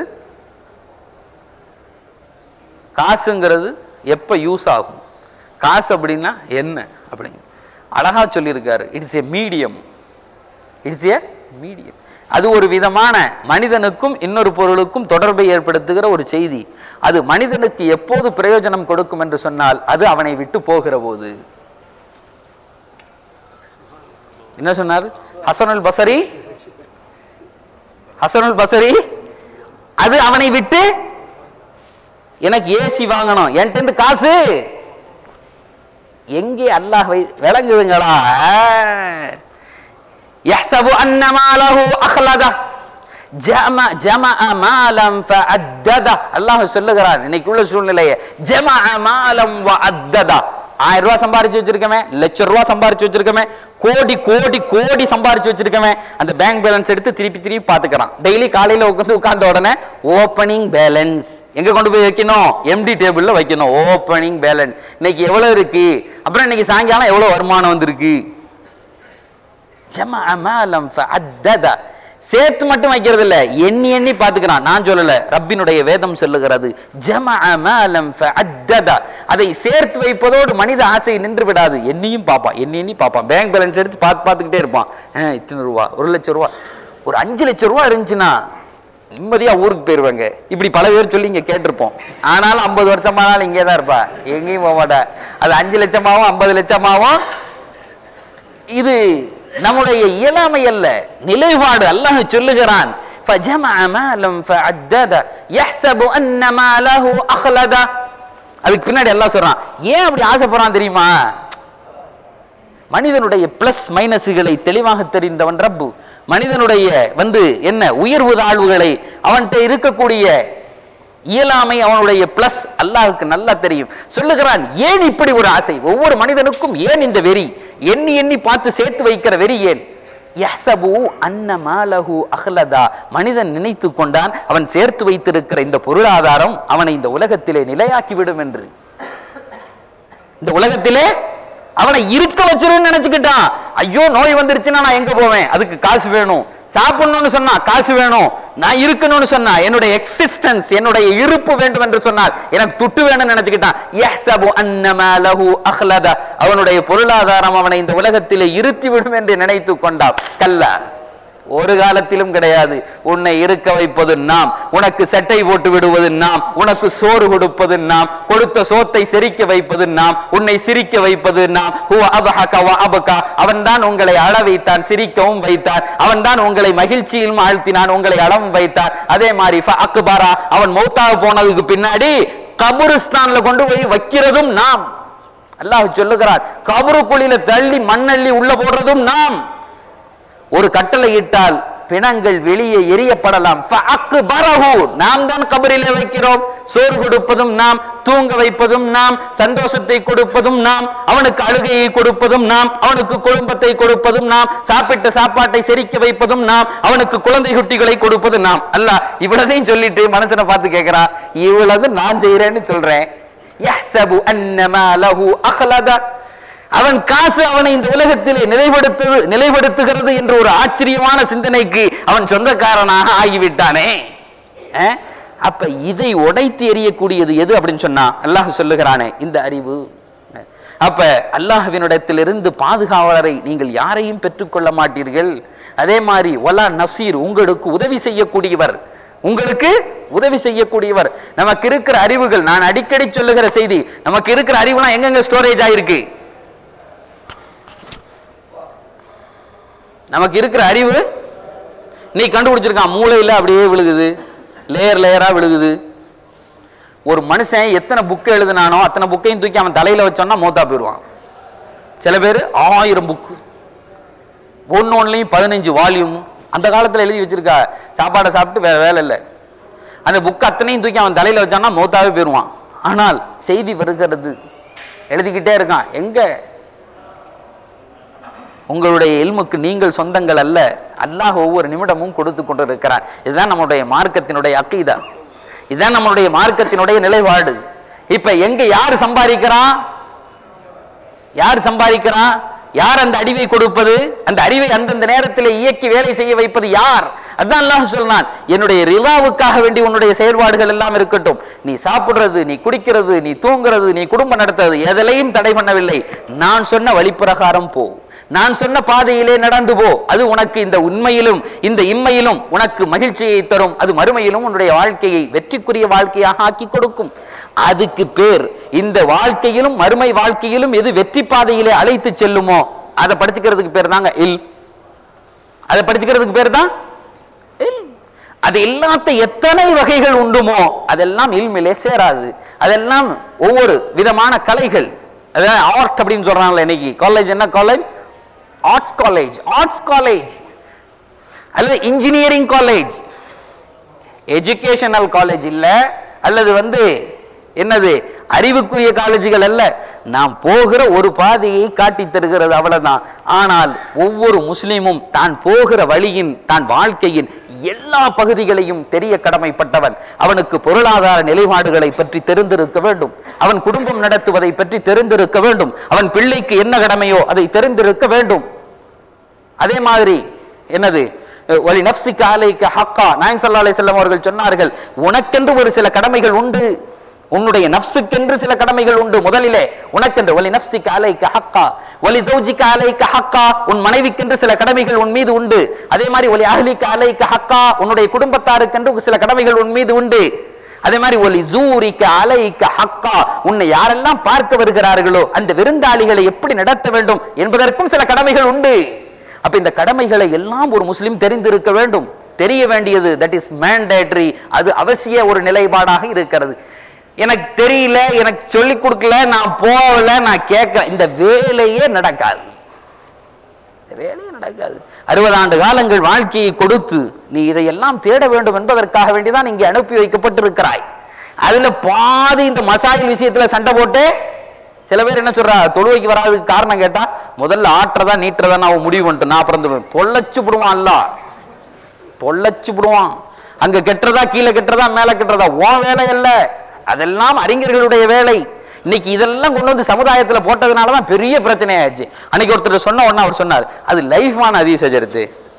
காசுங்கிறது எப்ப யூஸ் ஆகும் காசு அப்படின்னா என்ன அப்படிங்க அழகா சொல்லியிருக்காரு it's a medium it's a medium அது ஒரு விதமான மனிதனுக்கும் இன்னொரு பொருளுக்கும் தொடர்பை ஏற்படுத்துகிற ஒரு செய்தி அது மனிதனுக்கு எப்போது பிரயோஜனம் கொடுக்கும் என்று சொன்னால் அது அவனை விட்டு போகிற போது என்ன சொன்னார் ஹசனுல் பசரி ஹசனுல் பசரி அது அவனை விட்டு எனக்கு ஏசி வாங்கணும் என்கிட்ட இருந்து காசு எங்கே அல்லாஹ் வை விளங்குதுங்களா يحسب أن ماله أخلده ஜம ஜம மாலம் ஃபஅத்தத அல்லாஹ் சொல்லுகிறான் இன்னைக்கு உள்ள சூழ்நிலையை ஜம மாலம் வஅத்தத ஆயிரம் ரூபாய் சம்பாரிச்சு வச்சிருக்கமே லட்சம் ரூபாய் சம்பாரிச்சு வச்சிருக்கமே கோடி கோடி கோடி சம்பாரிச்சு வச்சிருக்கமே அந்த பேங்க் பேலன்ஸ் எடுத்து திருப்பி திருப்பி பாத்துக்கிறான் டெய்லி காலையில உட்காந்து உட்கார்ந்த உடனே ஓப்பனிங் பேலன்ஸ் எங்க கொண்டு போய் வைக்கணும் எம்டி டேபிள்ல வைக்கணும் ஓப்பனிங் பேலன்ஸ் இன்னைக்கு எவ்வளவு இருக்கு அப்புறம் இன்னைக்கு சாயங்காலம் எவ்வளவு வருமானம் வந்திருக்கு ஜம மாலம் ஃபஅத்தத சேர்த்து மட்டும் வைக்கிறது இல்ல எண்ணி எண்ணி பாத்துக்கிறான் நான் சொல்லல ரப்பினுடைய வேதம் சொல்லுகிறது ஜம மாலம் ஃபஅத்தத அதை சேர்த்து வைப்பதோடு மனித ஆசை நின்று விடாது எண்ணியும் பார்ப்பான் எண்ணி எண்ணி பார்ப்பான் பேங்க் பேலன்ஸ் எடுத்து பார்த்து பார்த்துக்கிட்டே இருப்பான் ஆ, இத்தனை ரூபா ஒரு லட்சம் ரூபா ஒரு அஞ்சு லட்சம் ரூபா இருந்துச்சுன்னா நிம்மதியா ஊருக்கு போயிருவாங்க இப்படி பல பேர் சொல்லி இங்க கேட்டிருப்போம் ஆனாலும் ஐம்பது வருஷமானாலும் இங்கே தான் இருப்பா எங்கேயும் போக மாட்டா அது அஞ்சு லட்சமாவும் ஐம்பது லட்சமாவும் இது நம்முடைய இயலாமை அல்ல நிலைப்பாடு அல்லாஹ் சொல்லுகிறான் فَجَمَعَ مَالًا فَعَدَّدَ يَحْسَبُ أَنَّ مَالَهُ أَخْلَدَ அதுக்கு பின்னாடி எல்லாம் சொல்றான் ஏன் அப்படி ஆசைப்படுறான் தெரியுமா மனிதனுடைய பிளஸ் மைனஸுகளை தெளிவாக தெரிந்தவன் ரப்பு மனிதனுடைய வந்து என்ன உயர்வு தாழ்வுகளை அவன்கிட்ட இருக்கக்கூடிய இயலாமை அவனுடைய பிளஸ் அல்லாஹ்வுக்கு நல்லா தெரியும் சொல்லுகிறான் ஏன் இப்படி ஒரு ஆசை ஒவ்வொரு மனிதனுக்கும் ஏன் இந்த வெறி எண்ணி எண்ணி பார்த்து சேர்த்து வைக்கிற வெறி ஏன் யஹ்சபு அன்ன மாலஹு அஹ்லதா மனிதன் நினைத்து கொண்டான் அவன் சேர்த்து வைத்திருக்கிற இந்த பொருளாதாரம் அவனை இந்த உலகத்திலே நிலையாக்கி விடும் என்று இந்த உலகத்திலே அவனை இருக்க வச்சிருன்னு நினைச்சுக்கிட்டான் ஐயோ நோய் வந்துருச்சுன்னா நான் எங்க போவேன் அதுக்கு காசு வேணும் சாப்பிடணும்னு சொன்னா காசு வேணும் நான் இருக்கணும்னு சொன்னா என்னுடைய எக்ஸிஸ்டன்ஸ் என்னுடைய இருப்பு வேண்டும் என்று சொன்னால் எனக்கு துட்டு வேணும்னு நினைச்சுக்கிட்டான் யஹ்சபு அன்ன மாலஹு அஹ்லத அவனுடைய பொருளாதாரம் அவனை இந்த உலகத்திலே இருத்தி விடும் என்று நினைத்து கொண்டான் கல்லா ஒரு காலத்திலும் கிடையாது உன்னை இருக்க வைப்பது நாம் உனக்கு சட்டை போட்டு விடுவது நாம் உனக்கு சோறு கொடுப்பது நாம் கொடுத்த சோத்தை செரிக்க வைப்பது நாம் உன்னை சிரிக்க வைப்பது நாம் ஹுவ அபஹக வ அபகா அவன்தான் உங்களை அழ வைத்தான் சிரிக்கவும் வைத்தான் அவன்தான் உங்களை மகிழ்ச்சியிலும் ஆழ்த்தினான் உங்களை அளவும் வைத்தான் அதே மாதிரி ஃப அக்பரா அவன் மௌத்தாக போனதுக்கு பின்னாடி கபுரிஸ்தான்ல கொண்டு போய் வைக்கிறதும் நாம் அல்லாஹ் சொல்லுகிறார் கபரு குழியில தள்ளி மண்ணள்ளி உள்ள போடுறதும் நாம் ஒரு கட்டளை இட்டால் பிணங்கள் வெளியே எரியப்படலாம் ஃபஅக்பரஹு. நாம் தான் கபரிலே வைக்கிறோம் சோறு கொடுப்பதும் நாம் தூங்க வைப்பதும் நாம் சந்தோஷத்தை கொடுப்பதும் நாம் அவனுக்கு அழுகையை கொடுப்பதும் நாம் அவனுக்கு குடும்பத்தை கொடுப்பதும் நாம் சாப்பிட்ட சாப்பாட்டை செரிக்க வைப்பதும் நாம் அவனுக்கு குழந்தை குட்டிகளை கொடுப்பது நாம் அல்ல இவ்வளதையும் சொல்லிட்டு மனுஷனை பார்த்து கேட்கிறான் இவ்வளவு நான் செய்யறேன்னு சொல்றேன் யஹ்சபு அன்ன மாலஹு அஹ்லத அவன் காசு அவனை இந்த உலகத்திலே நிலைப்படுத்து நிலைப்படுத்துகிறது என்ற ஒரு ஆச்சரியமான சிந்தனைக்கு அவன் சொந்தக்காரனாக ஆகிவிட்டானே அஹ்? அப்ப இதை உடைத்து எறியக்கூடியது எது அப்படின்னு சொன்னா அல்லாஹ் சொல்லுகிறானே இந்த அறிவு அப்ப அல்லாஹ்வினிடத்திலிருந்து பாதுகாவலரை நீங்கள் யாரையும் பெற்றுக்கொள்ள மாட்டீர்கள் அதே மாதிரி ஒலா நசீர் உங்களுக்கு உதவி செய்யக்கூடியவர் உங்களுக்கு உதவி செய்யக்கூடியவர் நமக்கு இருக்கிற அறிவுகள் நான் அடிக்கடி சொல்லுகிற செய்தி நமக்கு இருக்கிற அறிவுலாம் எங்கெங்க ஸ்டோரேஜ் ஆயிருக்கு நமக்கு இருக்கிற அறிவு நீ கண்டுபிடிச்சிருக்கான் மூளையில அப்படியே விழுகுது லேயர் லேயரா விழுகுது ஒரு மனுஷன் எத்தனை புக்கு எழுதுனானோ அத்தனை புக்கையும் தூக்கி அவன் தலையில வச்சோன்னா மூத்தா போயிடுவான் சில பேர் ஆயிரம் புக்கு ஒன்னு ஒன்னுலையும் பதினஞ்சு வால்யூம் அந்த காலத்துல எழுதி வச்சிருக்கா சாப்பாடை சாப்பிட்டு வேற வேலை இல்லை அந்த புக் அத்தனையும் தூக்கி அவன் தலையில வச்சான்னா மூத்தாவே போயிடுவான் ஆனால் செய்தி வருகிறது எழுதிக்கிட்டே இருக்கான் எங்க உங்களுடைய இல்முக்கு நீங்கள் சொந்தங்கள் அல்ல அல்லாஹ் ஒவ்வொரு நிமிடமும் கொடுத்து கொண்டிருக்கிறான் இதுதான் நம்முடைய மார்க்கத்தினுடைய அக்கீதா இதுதான் நம்மளுடைய மார்க்கத்தினுடைய நிலைப்பாடு இப்ப எங்க யார் சம்பாதிக்கிறான் யார் சம்பாதிக்கிறான் யார் அந்த அறிவை கொடுப்பது அந்த அறிவை அந்தந்த நேரத்தில் இயக்கி வேலை செய்ய வைப்பது யார் அதான் அல்லாஹ் சொன்னான் என்னுடைய ரிவாவுக்காக வேண்டி உன்னுடைய செயல்பாடுகள் எல்லாம் இருக்கட்டும் நீ சாப்பிடுறது நீ குடிக்கிறது நீ தூங்குறது நீ குடும்பம் நடத்துறது எதிலையும் தடை பண்ணவில்லை நான் சொன்ன வழிப்பிரகாரம் போ நான் சொன்ன பாதையிலே நடந்து போ அது உனக்கு இந்த உண்மையிலும் இந்த இம்மையிலும் உனக்கு மகிழ்ச்சியை தரும் அது மறுமையிலும் உன்னுடைய வாழ்க்கையை வெற்றிக்குரிய வாழ்க்கையாக ஆக்கி கொடுக்கும் அதுக்கு பேர் இந்த வாழ்க்கையிலும் மறுமை வாழ்க்கையிலும் எது வெற்றி பாதையிலே அழைத்து செல்லுமோ அதை படிச்சுக்கிறதுக்கு பேர் தாங்க இல் அதை படிச்சுக்கிறதுக்கு பேர் தான் இல் அது இல்லாத எத்தனை வகைகள் உண்டுமோ அதெல்லாம் இல்மிலே சேராது அதெல்லாம் ஒவ்வொரு விதமான கலைகள் அதாவது ஆர்ட் அப்படின்னு சொல்றாங்கல்ல இன்னைக்கு காலேஜ் என்ன college arts college arts college அல்லது இன்ஜினியரிங் காலேஜ் எஜுகேஷனல் காலேஜ் இல்ல அல்லது வந்து என்னது அறிவுக்குரிய காலேஜுகள் அல்ல நாம் போகிற ஒரு பாதையை காட்டித் தருகிறது அவ்வளவுதான் ஆனால் ஒவ்வொரு முஸ்லிமும் தான் போகிற வழியின் தான் வாழ்க்கையின் எல்லா பகுதிகளையும் தெரிய கடமைப்பட்டவன் அவனுக்கு பொருளாதார நிலைப்பாடுகளை பற்றி தெரிந்திருக்க வேண்டும் அவன் குடும்பம் நடத்துவதை பற்றி தெரிந்திருக்க வேண்டும் அவன் பிள்ளைக்கு என்ன கடமையோ அதை தெரிந்திருக்க வேண்டும் அதே மாதிரி என்னது ஒலி நப்சிக்க அலைக்க ஹக்கா நாயம் சல்லா அலை செல்லம் அவர்கள் சொன்னார்கள் உனக்கென்று ஒரு சில கடமைகள் உண்டு உன்னுடைய நப்சுக்கென்று சில கடமைகள் உண்டு முதலிலே உனக்கென்று ஒலி நப்சிக்க அலைக்க ஹக்கா ஒலி சௌஜிக்க அலைக்க ஹக்கா உன் மனைவிக்கென்று சில கடமைகள் உன் மீது உண்டு அதே மாதிரி ஒலி அஹ்லிக்க அலைக்க ஹக்கா உன்னுடைய குடும்பத்தாருக்கென்று சில கடமைகள் உன் மீது உண்டு அதே மாதிரி ஒலி ஜூரிக்க அலைக்க ஹக்கா உன்னை யாரெல்லாம் பார்க்க வருகிறார்களோ அந்த விருந்தாளிகளை எப்படி நடத்த வேண்டும் என்பதற்கும் சில கடமைகள் உண்டு அப்ப இந்த கடமைகளை எல்லாம் ஒரு முஸ்லிம் தெரிந்திருக்க வேண்டும் தெரிய வேண்டியது தட் இஸ் மேண்டேட்டரி அது அவசிய ஒரு நிலைப்பாடாக இருக்கிறது எனக்கு தெரியல எனக்கு சொல்லிக் கொடுக்கல நான் போகல நான் கேட்கல இந்த வேலையே நடக்காது இந்த வேலையே நடக்காது அறுபது ஆண்டு காலங்கள் வாழ்க்கையை கொடுத்து நீ இதையெல்லாம் தேட வேண்டும் என்பதற்காக வேண்டிதான் இங்கே அனுப்பி வைக்கப்பட்டிருக்கிறாய் அதுல பாதி இந்த மசாஜ் விஷயத்துல சண்டை போட்டு சில பேர் என்ன சொல்றா தொழுவைக்கு வராதுக்கு காரணம் கேட்டா முதல்ல ஆற்றதா நீட்டுறதா நான் முடிவு பண்ணிட்டு நான் அப்புறம் தொலைச்சு விடுவான் அல்ல தொலைச்சு விடுவான் அங்க கெட்டுறதா கீழே கெட்டுறதா மேல கெட்டுறதா உன் வேலை அல்ல அதெல்லாம் அறிஞர்களுடைய வேலை இன்னைக்கு இதெல்லாம் கொண்டு வந்து சமுதாயத்துல போட்டதுனாலதான் பெரிய பிரச்சனை ஆயிடுச்சு அன்னைக்கு ஒருத்தர் சொன்ன உடனே அவர் சொன்னார் அது லைஃபான அதீச ஜெருத்து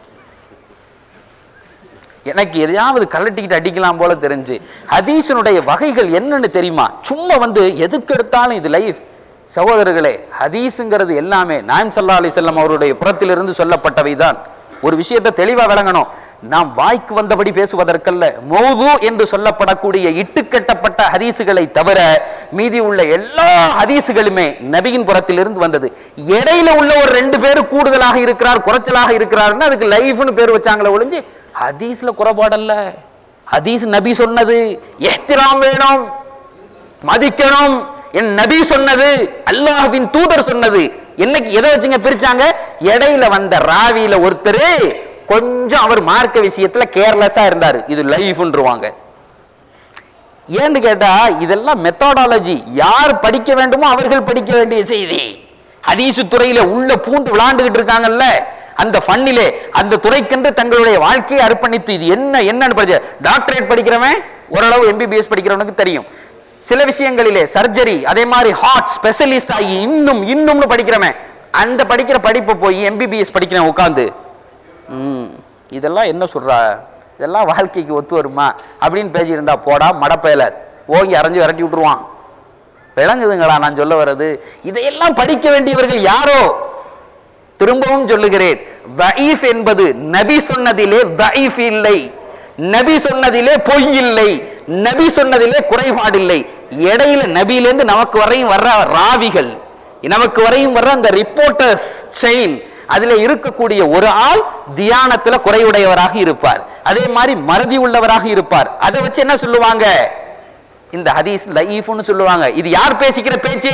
எனக்கு எதையாவது கலட்டிக்கிட்டு அடிக்கலாம் போல தெரிஞ்சு ஹதீஸனுடைய வகைகள் என்னன்னு தெரியுமா சும்மா வந்து எதுக்கு எடுத்தாலும் இது லைஃப் சகோதரர்களே ஹதீஸுங்கிறது எல்லாமே நாயம் சல்லா அலி செல்லம் அவருடைய புறத்திலிருந்து சொல்லப்பட்டவைதான் ஒரு விஷயத்தை தெளிவா விளங்கணும் நாம் வாய்க்கு வந்தபடி பேசுவதற்கல்ல மௌது என்று சொல்லப்படக்கூடிய இட்டுக்கட்டப்பட்ட ஹதீசுகளை தவிர மீதி உள்ள எல்லா ஹதீசுகளுமே நபியின் புறத்திலிருந்து வந்தது இடையில உள்ள ஒரு ரெண்டு பேரு கூடுதலாக இருக்கிறார் குறைச்சலாக இருக்கிறார்னு அதுக்கு லைஃப்னு பேர் வச்சாங்களே ஒழிஞ்சு ஹதீஸ்ல குறைபாடல்ல ஹதீஸ் நபி சொன்னது எஹ்திராம் வேணும் மதிக்கணும் என் நபி சொன்னது அல்லாஹ்வின் தூதர் சொன்னது என்னைக்கு எதை வச்சுங்க பிரிச்சாங்க இடையில வந்த ராவியில ஒருத்தர் கொஞ்சம் அவர் மார்க்க விஷயத்துல கேர்லெஸ்ஸா இருந்தாரு இது லைஃப்ன்றுவாங்க ஏன்னு கேட்டா இதெல்லாம் மெத்தடாலஜி யார் படிக்க வேண்டுமோ அவர்கள் படிக்க வேண்டிய செய்தி ஹதீசு துறையில உள்ள பூந்து விளாண்டுகிட்டு இருக்காங்கல்ல அந்த ஃபன்னிலே அந்த துறைக்கென்று தங்களுடைய வாழ்க்கையை அர்ப்பணித்து இது என்ன என்னன்னு படிச்ச டாக்டரேட் படிக்கிறவன் ஓரளவு எம்பிபிஎஸ் படிக்கிறவனுக்கு தெரியும் சில விஷயங்களிலே சர்ஜரி அதே மாதிரி ஹார்ட் ஸ்பெஷலிஸ்ட் ஆகி இன்னும் இன்னும்னு படிக்கிறவன் அந்த படிக்கிற படிப்பை போய் எம்பிபிஎஸ் படிக்கிறவன் உட்காந்து ம் இதெல்லாம் என்ன சொல்றா இதெல்லாம் வாழ்க்கைக்கு ஒத்து வருமா அப்படின்னு பேசியிருந்தா போடா மடப்பையில ஓங்கி அரைஞ்சு விரட்டி விட்டுருவான் விளங்குதுங்களா நான் சொல்ல வர்றது இதையெல்லாம் படிக்க வேண்டியவர்கள் யாரோ திரும்பவும் சொல்லுகிறேன் தஈஃப் என்பது நபி சொன்னதிலே தஈஃப் இல்லை நபி சொன்னதிலே பொய் இல்லை நபி சொன்னதிலே குறைபாடு இல்லை இடையில நபியிலேருந்து நமக்கு வரையும் வர்ற ராவிகள் நமக்கு வரையும் வர்ற அந்த ரிப்போர்ட்டர்ஸ் செயின் அதுல இருக்கக்கூடிய ஒரு ஆள் தியானத்துல குறைவுடையவராக இருப்பார் அதே மாதிரி மறதி உள்ளவராக இருப்பார் அதை வச்சு என்ன சொல்லுவாங்க இந்த ஹதீஸ் லைஃப்னு சொல்லுவாங்க இது யார் பேசிக்கிற பேச்சு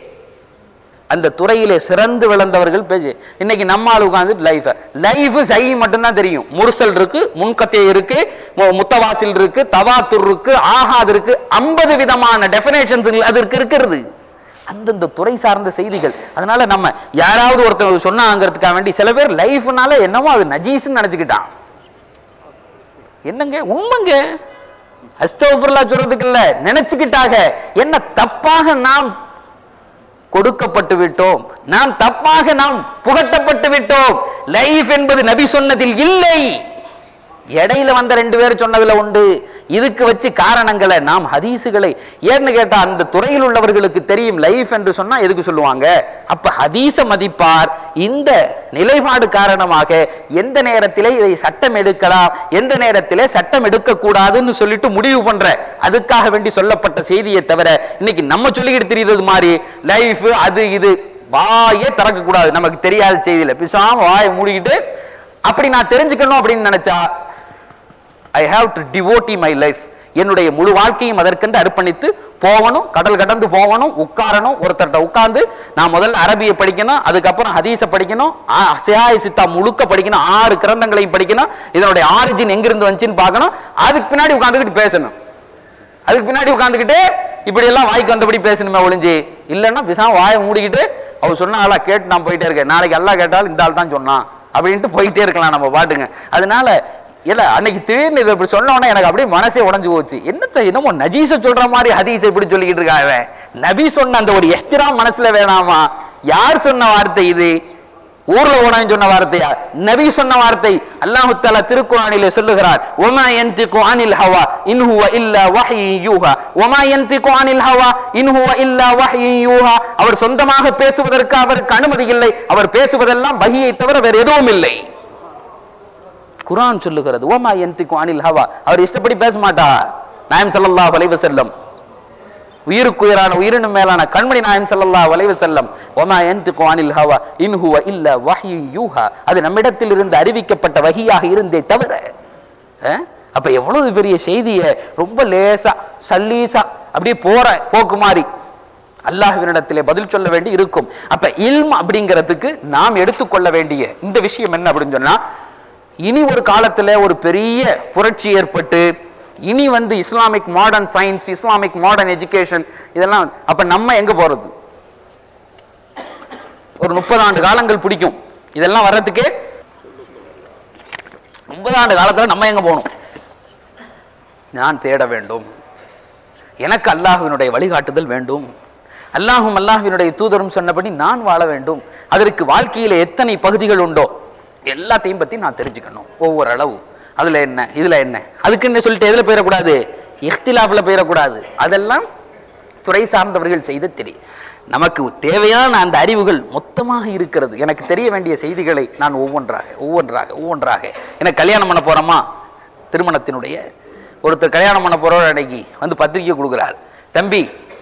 அந்த துறையிலே சிறந்து விளந்தவர்கள் பேச்சு இன்னைக்கு நம்ம ஆள் உட்கார்ந்து லைஃப் லைஃப் சை மட்டும்தான் தெரியும் முர்சல் இருக்கு முன்கத்தே இருக்கு மு- முத்தவாசில் இருக்கு தவாத்துர் இருக்கு ஆகாது இருக்கு ஐம்பது விதமான டெபினேஷன்ஸ் அதற்கு இருக்கிறது அந்தந்த துறை சார்ந்த செய்திகள் அதனால நம்ம யாராவது ஒருத்தர் சொன்னாங்கிறதுக்காக வேண்டி சில பேர் லைஃப்னால என்னமோ அது நஜீஸ்ன்னு நினைச்சுக்கிட்டான் என்னங்க உண்மைங்க அஸ்தோபுர்லா சொல்றதுக்கு இல்ல நினைச்சுக்கிட்டாக என்ன தப்பாக நாம் கொடுக்கப்பட்டு விட்டோம் நாம் தப்பாக நாம் புகட்டப்பட்டு விட்டோம் லைஃப் என்பது நபி சொன்னதில் இல்லை இடையில வந்த ரெண்டு பேர் சொன்னதுல உண்டு இதுக்கு வச்சு காரணங்களை நாம் ஹதீசுகளை ஏன்னு கேட்டா அந்த துறையில் உள்ளவர்களுக்கு தெரியும் லைஃப் என்று சொன்னா எதுக்கு சொல்லுவாங்க அப்ப ஹதீஸ மதிப்பார் இந்த நிலைப்பாடு காரணமாக எந்த நேரத்திலே இதை சட்டம் எடுக்கலாம் எந்த நேரத்திலே சட்டம் எடுக்க கூடாதுன்னு சொல்லிட்டு முடிவு பண்ற அதுக்காக வேண்டி சொல்லப்பட்ட செய்தியை தவிர இன்னைக்கு நம்ம சொல்லிக்கிட்டு தெரியுறது மாதிரி லைஃப் அது இது வாயே திறக்க கூடாது நமக்கு தெரியாத செய்தியில பிசாம வாயை மூடிக்கிட்டு அப்படி நான் தெரிஞ்சுக்கணும் அப்படின்னு நினைச்சா I have to devote my life என்னுடைய முழு வாழ்க்கையும் அதற்கென்று அர்ப்பணித்து போகணும் கடல் கடந்து போகணும் உட்காரணும் ஒருத்தர்ட்ட உட்கார்ந்து நான் முதல்ல அரபியை படிக்கணும் அதுக்கப்புறம் ஹதீஸ படிக்கணும் ஆ- சியாய சித்தா முழுக்க படிக்கணும் ஆறு கிரந்தங்களையும் படிக்கணும் இதனுடைய ஆரிஜின் எங்கிருந்து வந்துச்சுன்னு பார்க்கணும் அதுக்கு பின்னாடி உட்கார்ந்துக்கிட்டு பேசணும் அதுக்கு பின்னாடி உட்கார்ந்துக்கிட்டு இப்படி எல்லாம் வாய்க்கு வந்தபடி பேசணுமே ஒளிஞ்சு இல்லைன்னா பிசாம வாயை மூடிக்கிட்டு அவர் சொன்ன ஆளா கேட்டு நான் போயிட்டே இருக்கேன் நாளைக்கு எல்லாம் கேட்டாலும் இந்த ஆள் தான் சொன்னான் அப்படின்ட்டு போயிட்டே இருக்கலாம் நம்ம பாட்டுங்க அதனால இல்ல அன்னைக்கு திடீர்னு இதை இப்படி சொன்ன உடனே எனக்கு அப்படியே மனசே உடைஞ்சு போச்சு என்னத்த என்னமோ நஜீஸ சொல்ற மாதிரி ஹதீஸ இப்படி சொல்லிக்கிட்டு இருக்கான் இவன் நபி சொன்ன அந்த ஒரு எஹ்திராம் மனசுல வேணாமா யார் சொன்ன வார்த்தை இது ஊர்ல போனவன் சொன்ன வார்த்தையா நபி சொன்ன வார்த்தை அல்லாஹு தஆலா திருக்குர்ஆனிலே சொல்லுகிறார் வமா யன்திகு அனில் ஹவா இன் ஹுவ இல்லா வஹ்யு யூஹா வமா யன்திகு அனில் ஹவா இன் ஹுவ இல்லா வஹ்யு யூஹா அவர் சொந்தமாக பேசுவதற்கு அவருக்கு அனுமதி இல்லை அவர் பேசுவதெல்லாம் வஹியை தவிர வேற எதுவும் இல்லை குர்ஆன் சொல்லுகிறது வமா யன்திகு அனில் ஹவா அவர் இஷ்டப்படி பேச மாட்டா நாயம் ஸல்லல்லாஹு அலைஹி வஸல்லம் உயிருக்குயிரான உயிரினும் மேலான கண்மணி நாயம் ஸல்லல்லாஹு அலைஹி வஸல்லம் வமா யன்திகு அனில் ஹவா இன் ஹுவ இல்லா வஹ்யு யூஹா அது நம்மிடத்தில் இருந்து அறிவிக்கப்பட்ட வஹியாக இருந்தே தவிர அஹ், அப்ப எவ்வளவு பெரிய செய்திய ரொம்ப லேசா சல்லீசா அப்படியே போற போக்கு மாதிரி அல்லாஹ்வினிடத்திலே பதில் சொல்ல வேண்டி இருக்கும் அப்ப இல்ம் அப்படிங்கிறதுக்கு நாம் எடுத்துக்கொள்ள வேண்டிய இந்த விஷயம் என்ன அப்படின்னு சொன்னா இனி ஒரு காலத்துல ஒரு பெரிய புரட்சி ஏற்பட்டு இனி வந்து Islamic modern science Islamic modern education இதெல்லாம் அப்ப நம்ம எங்க போறது ஒரு முப்பது ஆண்டு காலங்கள் பிடிக்கும் இதெல்லாம் வர்றதுக்கு முப்பது ஆண்டு காலத்துல நம்ம எங்க போகணும் நான் தேட வேண்டும் எனக்கு அல்லாஹ்வினுடைய வழிகாட்டுதல் வேண்டும் அல்லாஹும் அல்லாஹ்வினுடைய தூதரும் சொன்னபடி நான் வாழ வேண்டும் அதற்கு வாழ்க்கையில எத்தனை பகுதிகள் உண்டோ எல்லாத்தையும் பத்தி நான் தெரிஞ்சுக்கணும் ஒவ்வொரு அளவு அதுல என்ன இதுல என்ன அதுக்குன்னு சொல்லிட்டு எதுல போயிடக்கூடாது இஃப்திலாப்ல போயிடக்கூடாது அதெல்லாம் துறை சார்ந்தவர்கள் செய்த தெரி நமக்கு தேவையான அந்த அறிவுகள் மொத்தமாக இருக்கிறது எனக்கு தெரிய வேண்டிய செய்திகளை நான் ஒவ்வொன்றாக ஒவ்வொன்றாக ஒவ்வொன்றாக எனக்கு கல்யாணம் பண்ண போறோமா திருமணத்தினுடைய ஒருத்தர் கல்யாணம் பண்ண போறவர் அன்னைக்கு வந்து பத்திரிக்கை கொடுக்குறார் தம்பி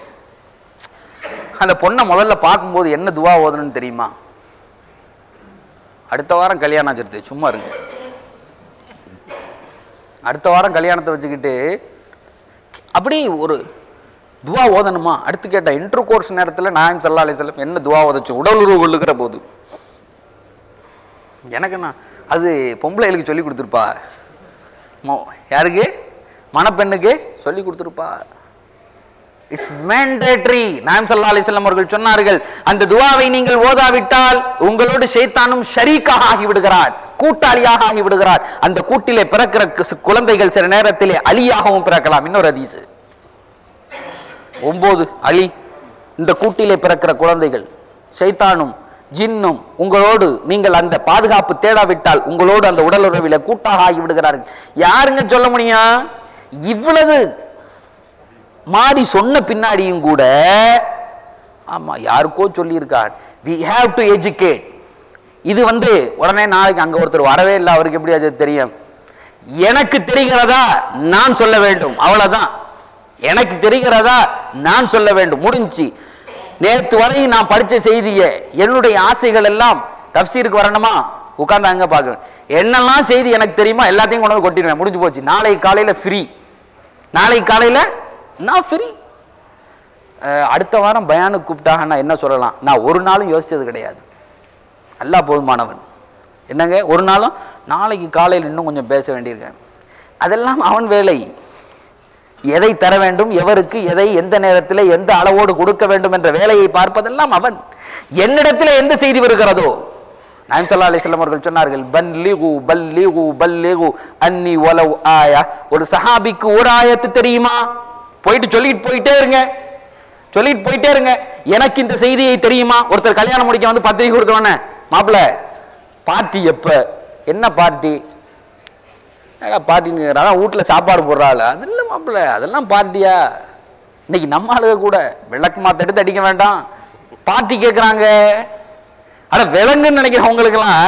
அந்த பொண்ணை முதல்ல பார்க்கும்போது என்ன துவா ஓதணும்னு தெரியுமா அடுத்த வாரம் கல்யாணம் ஆச்சிருது சும்மா இருங்க அடுத்த வாரம் கல்யாணத்தை வச்சுக்கிட்டு அப்படி ஒரு துவா ஓதணுமா அடுத்து கேட்ட இன்டர் கோர்ஸ் நேரத்துல நாயம் சல்லா அலிஸ்லம் என்ன துவா ஓதச்சு உடல் உறவு கொள்ளுகிற போது எனக்கு நான் அது பொம்பளைகளுக்கு சொல்லி கொடுத்துருப்பா மோ- யாருக்கு மணப்பெண்ணுக்கு சொல்லி கொடுத்துருப்பா இட்ஸ் மேண்டேட்டரி நாயம் சல்லா அலிஸ்லாம் அவர்கள் சொன்னார்கள் அந்த துவாவை நீங்கள் ஓதாவிட்டால் உங்களோடு ஷைத்தானும் ஷரீக்காக ஆகி விடுகிறார் கூட்டாளியாக ஆகி விடுகிறார் அந்த கூட்டிலே பிறக்கிற கு- குழந்தைகள் சில நேரத்திலே அலியாகவும் பிறக்கலாம் இன்னொரு ஹதீஸ் ஒன்பது அலி இந்த கூட்டிலே பிறக்கிற குழந்தைகள் ஷைத்தானும் ஜின்னும் உங்களோடு நீங்கள் அந்த பாதுகாப்பு தேடாவிட்டால் உங்களோடு அந்த உடலுறவில கூட்டாக ஆகி விடுகிறார்கள் யாருங்க சொல்ல முடியும் இவ்வளவு மாறி சொன்ன பின்னாடியும் கூட ஆமா யாருக்கோ சொல்லியிருக்கார் வி ஹேவ் டு எஜுகேட் இது வந்து உடனே நாளைக்கு அங்க ஒருத்தர் வரவே இல்லை அவருக்கு எப்படி அது தெரியும் எனக்கு தெரிகிறதா நான் சொல்ல வேண்டும் அவ்வளவுதான் எனக்கு தெரிகிறதா நான் சொல்ல வேண்டும் முடிஞ்சு நேத்து வரை நான் படிச்ச செய்திய என்னுடைய ஆசைகள் எல்லாம் தப்சீருக்கு வரணுமா உட்கார்ந்து அங்க பாக்குறேன் என்னெல்லாம் செய்தி எனக்கு தெரியுமா எல்லாத்தையும் கொண்டு வந்து கொட்டிடுவேன் முடிஞ்சு போச்சு நாளை காலையில ஃப்ரீ நாளை காலையில நான் ஃப்ரீ அடுத்த வாரம் பயானுக்கு கூப்பிட்டாக நான் என்ன சொல்லலாம் நான் ஒரு நாளும் யோசிச்சது கிடையாது அல்லா போதுமானவன் என்னங்க ஒரு நாளும் நாளைக்கு காலையில் இன்னும் கொஞ்சம் பேச வேண்டியிருக்கேன் அதெல்லாம் அவன் வேலை எதை தர வேண்டும் எவருக்கு எதை எந்த நேரத்தில் எந்த அளவோடு கொடுக்க வேண்டும் என்ற வேலையை பார்ப்பதெல்லாம் அவன் என்னிடத்தில் எந்த செய்தி வருகிறதோ நாயம் சல்லா அலிஸ்லாம் அவர்கள் சொன்னார்கள் பல்லிகு பல்லிகு பல்லிகு அன்னி ஒலவ் ஆயா ஒரு சஹாபிக்கு ஒரு ஆயத்து தெரியுமா போயிட்டு சொல்லிட்டு போயிட்டே இருங்க சொல்லிட்டு போயிட்டே இருங்க எனக்கு இந்த செய்தியை தெரியுமா ஒருத்தர் கல்யாணம் முடிக்க வந்து பத்திரிகை கொடுத்தவன மாப்பிள்ள பார்ட்டி எப்ப என்ன பார்ட்டி பார்ட்டின்னு அதான் வீட்டுல சாப்பாடு போடுறாள் அது இல்ல மாப்பிள்ள அதெல்லாம் பார்ட்டியா இன்னைக்கு நம்ம ஆளுக கூட விளக்கு மாத்த எடுத்து அடிக்க வேண்டாம் பார்ட்டி கேட்கறாங்க அட விலங்குன்னு நினைக்கிறேன் உங்களுக்கெல்லாம்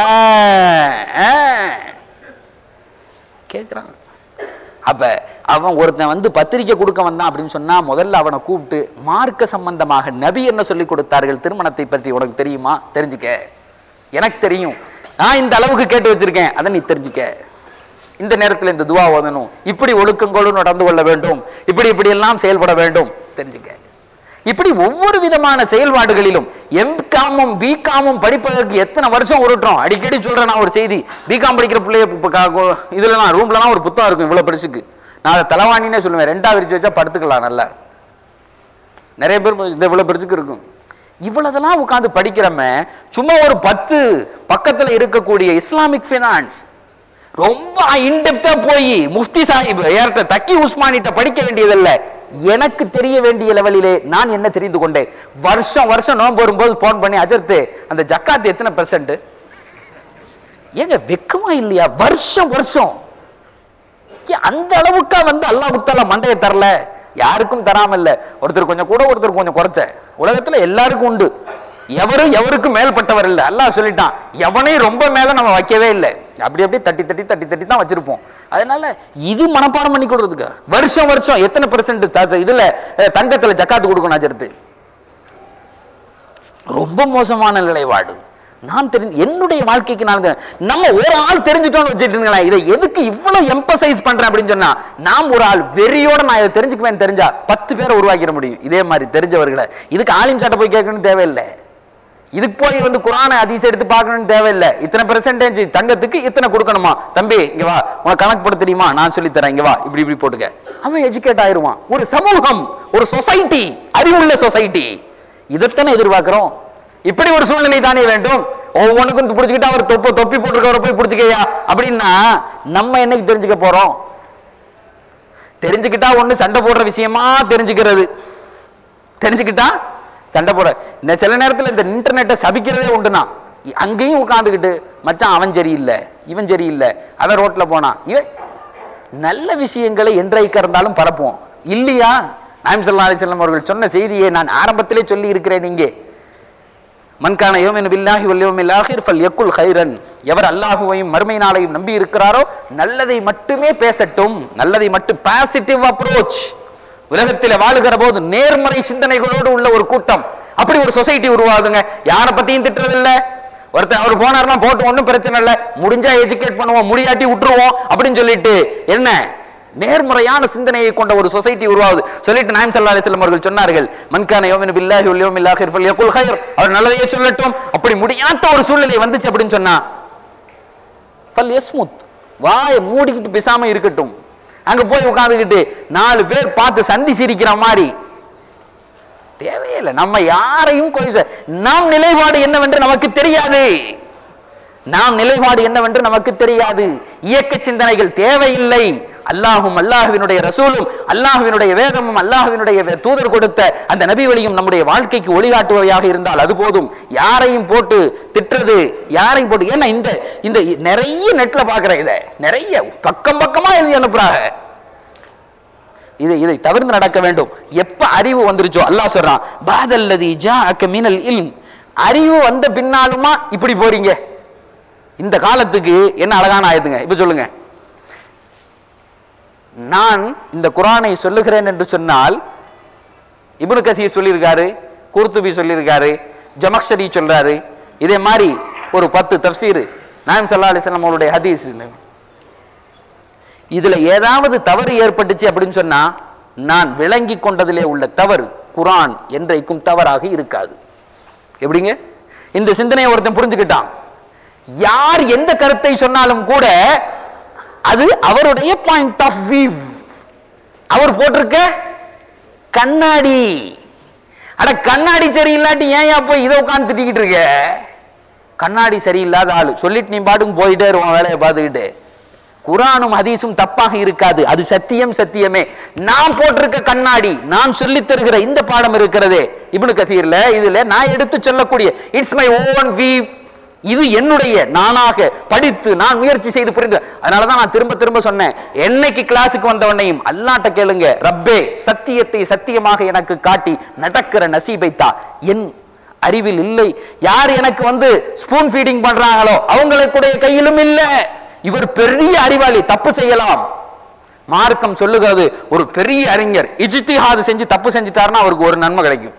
கேட்கறாங்க அப்ப அவன் ஒருத்தன் வந்து பத்திரிக்கை கொடுக்க வந்தான் அப்படின்னு சொன்னா முதல்ல அவனை கூப்பிட்டு மார்க்க சம்பந்தமாக நபி என்ன சொல்லி கொடுத்தார்கள் திருமணத்தை பற்றி உனக்கு தெரியுமா தெரிஞ்சுக்க எனக்கு தெரியும் நான் இந்த அளவுக்கு கேட்டு வச்சிருக்கேன் அதை நீ தெரிஞ்சுக்க இந்த நேரத்தில் இந்த துவா ஓதணும் இப்படி ஒழுக்கங்களோடு நடந்து கொள்ள வேண்டும் இப்படி இப்படி எல்லாம் செயல்பட வேண்டும் தெரிஞ்சுக்க இப்படி ஒவ்வொரு விதமான செயல்பாடுகளிலும் எம்காமும் பிகாமும் படிப்பதற்கு எத்தனை வருஷம் உருட்டுறோம் அடிக்கடி சொல்றேன் நான் ஒரு செய்தி பிகாம் படிக்கிற பிள்ளைய இதுல நான் ரூம்லலாம் ஒரு புத்தகம் இருக்கும் இவ்வளவு பெருசுக்கு நான் அதை தலைவாணினே சொல்லுவேன் ரெண்டா விரிச்சு வச்சா படுத்துக்கலாம் நல்லா நிறைய பேர் இந்த இவ்வளவு பெருசுக்கு இருக்கும் இவ்வளவுதெல்லாம் உட்கார்ந்து படிக்கிறம சும்மா ஒரு பத்து பக்கத்துல இருக்கக்கூடிய இஸ்லாமிக் பினான்ஸ் ரொம்ப இன்டெப்தா போய் முஃப்தி சாஹிப் ஏற்ற தக்கி உஸ்மானிட்ட படிக்க வேண்டியதில்ல எனக்கு தெரிய வேண்டிய லெவலிலே நான் என்ன தெரிந்து கொண்டேன் வருஷம் வருஷம் நோன்பு வரும்போது போன் பண்ணி அஜர்த்து அந்த ஜக்காத் எத்தனை பெர்சன்ட் ஏங்க வெக்கமா இல்லையா வருஷம் வருஷம் அந்த அளவுக்கா வந்து அல்லாஹ் தாலா மண்டைய தரல யாருக்கும் தராம இல்ல ஒருத்தர் கொஞ்சம் கூட ஒருத்தர் கொஞ்சம் குறைச்ச உலகத்துல எல்லாருக்கும் உண்டு எவரும் எவருக்கும் மேல்பட்டவர் இல்ல அல்லாஹ் சொல்லிட்டான் எவனையும் ரொம்ப மேல நம்ம வைக்கவே இல்லை அப்படி அப்படியே தட்டி தட்டி தட்டி தட்டி தான் வச்சிருப்போம் அதனால இது மனப்பாடம் பண்ணி கொடுறதுக்கு வருஷம் வருஷம் எத்தனை பெர்சன்ட் இதுல தங்கத்துல ஜக்காத்து கொடுக்கணும் அஜர்த்து ரொம்ப மோசமான நிலைப்பாடு நான் தெரிஞ்சு என்னுடைய வாழ்க்கைக்கு நான் நம்ம ஒரு ஆள் தெரிஞ்சுட்டோம்னு வச்சுட்டு இதை எதுக்கு இவ்வளவு எம்பசைஸ் பண்றேன் அப்படின்னு சொன்னா நாம் ஒரு ஆள் வெறியோட நான் இதை தெரிஞ்சுக்குவேன் தெரிஞ்சா பத்து பேரை உருவாக்கிட முடியும் இதே மாதிரி தெரிஞ்சவர்களை இதுக்கு ஆலிம் சாட்ட போய் கேட்கணும்னு தேவையில்லை இதுக்கு போய் வந்து குரான அதிச எடுத்து பார்க்கணும்னு தேவையில்லை இத்தனை பெர்சன்டேஜ் தங்கத்துக்கு இத்தனை கொடுக்கணுமா தம்பி இங்க வா உனக்கு கணக்கு போட தெரியுமா நான் சொல்லி தரேன் இங்க வா இப்படி இப்படி போட்டுக்க அவன் எஜுகேட் ஆயிருவான் ஒரு சமூகம் ஒரு சொசைட்டி அறிவுள்ள சொசைட்டி இதைத்தானே எதிர்பார்க்கிறோம் இப்படி ஒரு சூழ்நிலை தானே வேண்டும் ஒவ்வொன்றுக்கும் பிடிச்சிக்கிட்டா அவர் தொப்பு தொப்பி போட்டுருக்கவரை போய் பிடிச்சிக்கையா அப்படின்னா நம்ம என்னைக்கு தெரிஞ்சுக்க போறோம் தெரிஞ்சுக்கிட்டா ஒண்ணு சண்டை போடுற விஷயமா தெரிஞ்சுக்கிறது தெரிஞ்சுக்கிட்டா சண்டை போட இந்த சில நேரத்துல இந்த இன்டர்நெட்டை சபிக்கிறதே உண்டுனா அங்கேயும் உட்காந்துக்கிட்டு மச்சான் அவன் சரியில்லை இவன் சரியில்லை அவன் ரோட்ல போனான் இவன் நல்ல விஷயங்களை என்றைக்கு இருந்தாலும் பரப்புவோம் இல்லையா நாயம் சல்லா அலிசல்லம் அவர்கள் சொன்ன செய்தியை நான் ஆரம்பத்திலே சொல்லி இருக்கிறேன் இங்கே மன்கான யோமின் பில்லாஹி வல்யோமில் ஆஹிர் ஃபல் யக்குல் ஹைரன் எவர் அல்லாஹுவையும் மறுமை நாளையும் நம்பி இருக்கிறாரோ நல்லதை மட்டுமே பேசட்டும் நல்லதை மட்டும் பாசிட்டிவ் அப்ரோச் உலகத்தில் வாழுகிற போது நேர்மறை சிந்தனைகளோடு உள்ள ஒரு கூட்டம் அப்படி ஒரு சொசைட்டி உருவாகுதுங்க யாரை பத்தியும் திட்டுறதில்ல ஒருத்தர் அவர் போனார்னா போட்டு ஒண்ணும் பிரச்சனை இல்ல முடிஞ்சா எஜுகேட் பண்ணுவோம் முடியாட்டி விட்டுருவோம் அப்படின்னு சொல்லிட்டு என்ன நேர்முறையான சிந்தனையை கொண்ட ஒரு சொசைட்டி உருவாகுது சொல்லிட்டு நாயம் சல்லா அலிஸ்லாம் அவர்கள் சொன்னார்கள் மன்கான யோமின் பில்லாஹி வல் யௌமில் ஆகிர் ஃபல் யகுல் ஹைர் அவர் நல்லதையே சொல்லட்டும் அப்படி முடியாத ஒரு சூழ்நிலை வந்துச்சு அப்படின்னு சொன்னா ஃபல் யஸ்முத் வாயை மூடிக்கிட்டு பேசாம இருக்கட்டும் அங்க போய் உட்கார்ந்துக்கிட்டு நாலு பேர் பார்த்து சந்தி சிரிக்கிற மாதிரி தேவையில்லை நம்ம யாரையும் கொலை நாம் நிலைப்பாடு என்னவென்று நமக்கு தெரியாது நாம் நிலைப்பாடு என்னவென்று நமக்கு தெரியாது இயக்க சிந்தனைகள் தேவையில்லை அல்லாஹும் அல்லாஹ்வினுடைய ரசூலும் அல்லாஹ்வினுடைய வேதமும் அல்லாஹ்வினுடைய வே- தூதர் கொடுத்த அந்த நபி வழியும் நம்முடைய வாழ்க்கைக்கு ஒளிகாட்டுவையாக இருந்தால் அது போதும் யாரையும் போட்டு திட்டுறது யாரையும் போட்டு ஏன்னா இந்த இந்த நிறைய நெட்ல பாக்குறேன் இதை நிறைய பக்கம் பக்கமா எழுதி அனுப்புறாங்க இதை இதை தவிர்த்து நடக்க வேண்டும் எப்ப அறிவு வந்துருச்சோ அல்லாஹ் சொல்றான் பாதல்லதி ஜாஅக மினல் இல்ம் அறிவு வந்த பின்னாலுமா இப்படி போறீங்க இந்த காலத்துக்கு என்ன அழகான ஆயுதுங்க இப்ப சொல்லுங்க நான் இந்த குரானை சொல்லுகிறேன் என்று சொன்னால் இப்னு கசீர் சொல்லியிருக்காரு குர்துபி சொல்லியிருக்காரு ஜமக்ஷரி சொல்றாரு இதே மாதிரி ஒரு பத்து தப்சீர் நாயம் சல்லா அலிஸ்லாம் அவருடைய ஹதீஸ் இதுல ஏதாவது தவறு ஏற்பட்டுச்சு அப்படின்னு சொன்னா நான் விளங்கி கொண்டதிலே உள்ள தவறு குரான் என்றைக்கும் தவறாக இருக்காது எப்படிங்க இந்த சிந்தனையை ஒருத்தன் புரிஞ்சுக்கிட்டான் யார் எந்த கருத்தை சொன்னாலும் கூட அது அவருடைய பாயிண்ட் ஆஃப் வியூ அவர் போட்டிருக்க கண்ணாடி அட கண்ணாடி சரியில்லாட்டி ஏன் போய் இதை உட்கார்ந்து திட்டிக்கிட்டு இருக்க கண்ணாடி சரியில்லாத ஆளு சொல்லிட்டு நீ பாட்டுக்கு போயிட்டே இருவோம் வேலையை பார்த்துக்கிட்டு குரானும் ஹதீஸும் தப்பாக இருக்காது அது சத்தியம் சத்தியமே நான் போட்டிருக்க கண்ணாடி நான் சொல்லித் தருகிற இந்த பாடம் இருக்கிறதே இப்னு கசீர்ல இதுல நான் எடுத்து சொல்லக்கூடிய இட்ஸ் மை ஓன் வி இது என்னுடைய நானாக படித்து நான் முயற்சி செய்து புரிந்து அதனாலதான் நான் திரும்ப திரும்ப சொன்னேன் என்னைக்கு கிளாஸுக்கு வந்தவனையும் அல்லாட்ட கேளுங்க ரப்பே சத்தியத்தை சத்தியமாக எனக்கு காட்டி நடக்கிற நசீபை தா என் அறிவில் இல்லை யார் எனக்கு வந்து ஸ்பூன் ஃபீடிங் பண்றாங்களோ அவங்களுடைய கையிலும் இல்ல இவர் பெரிய அறிவாளி தப்பு செய்யலாம் மார்க்கம் சொல்லுகிறது ஒரு பெரிய அறிஞர் இஜ்திஹாது செஞ்சு தப்பு செஞ்சுட்டாருன்னா அவருக்கு ஒரு நன்மை கிடைக்கும்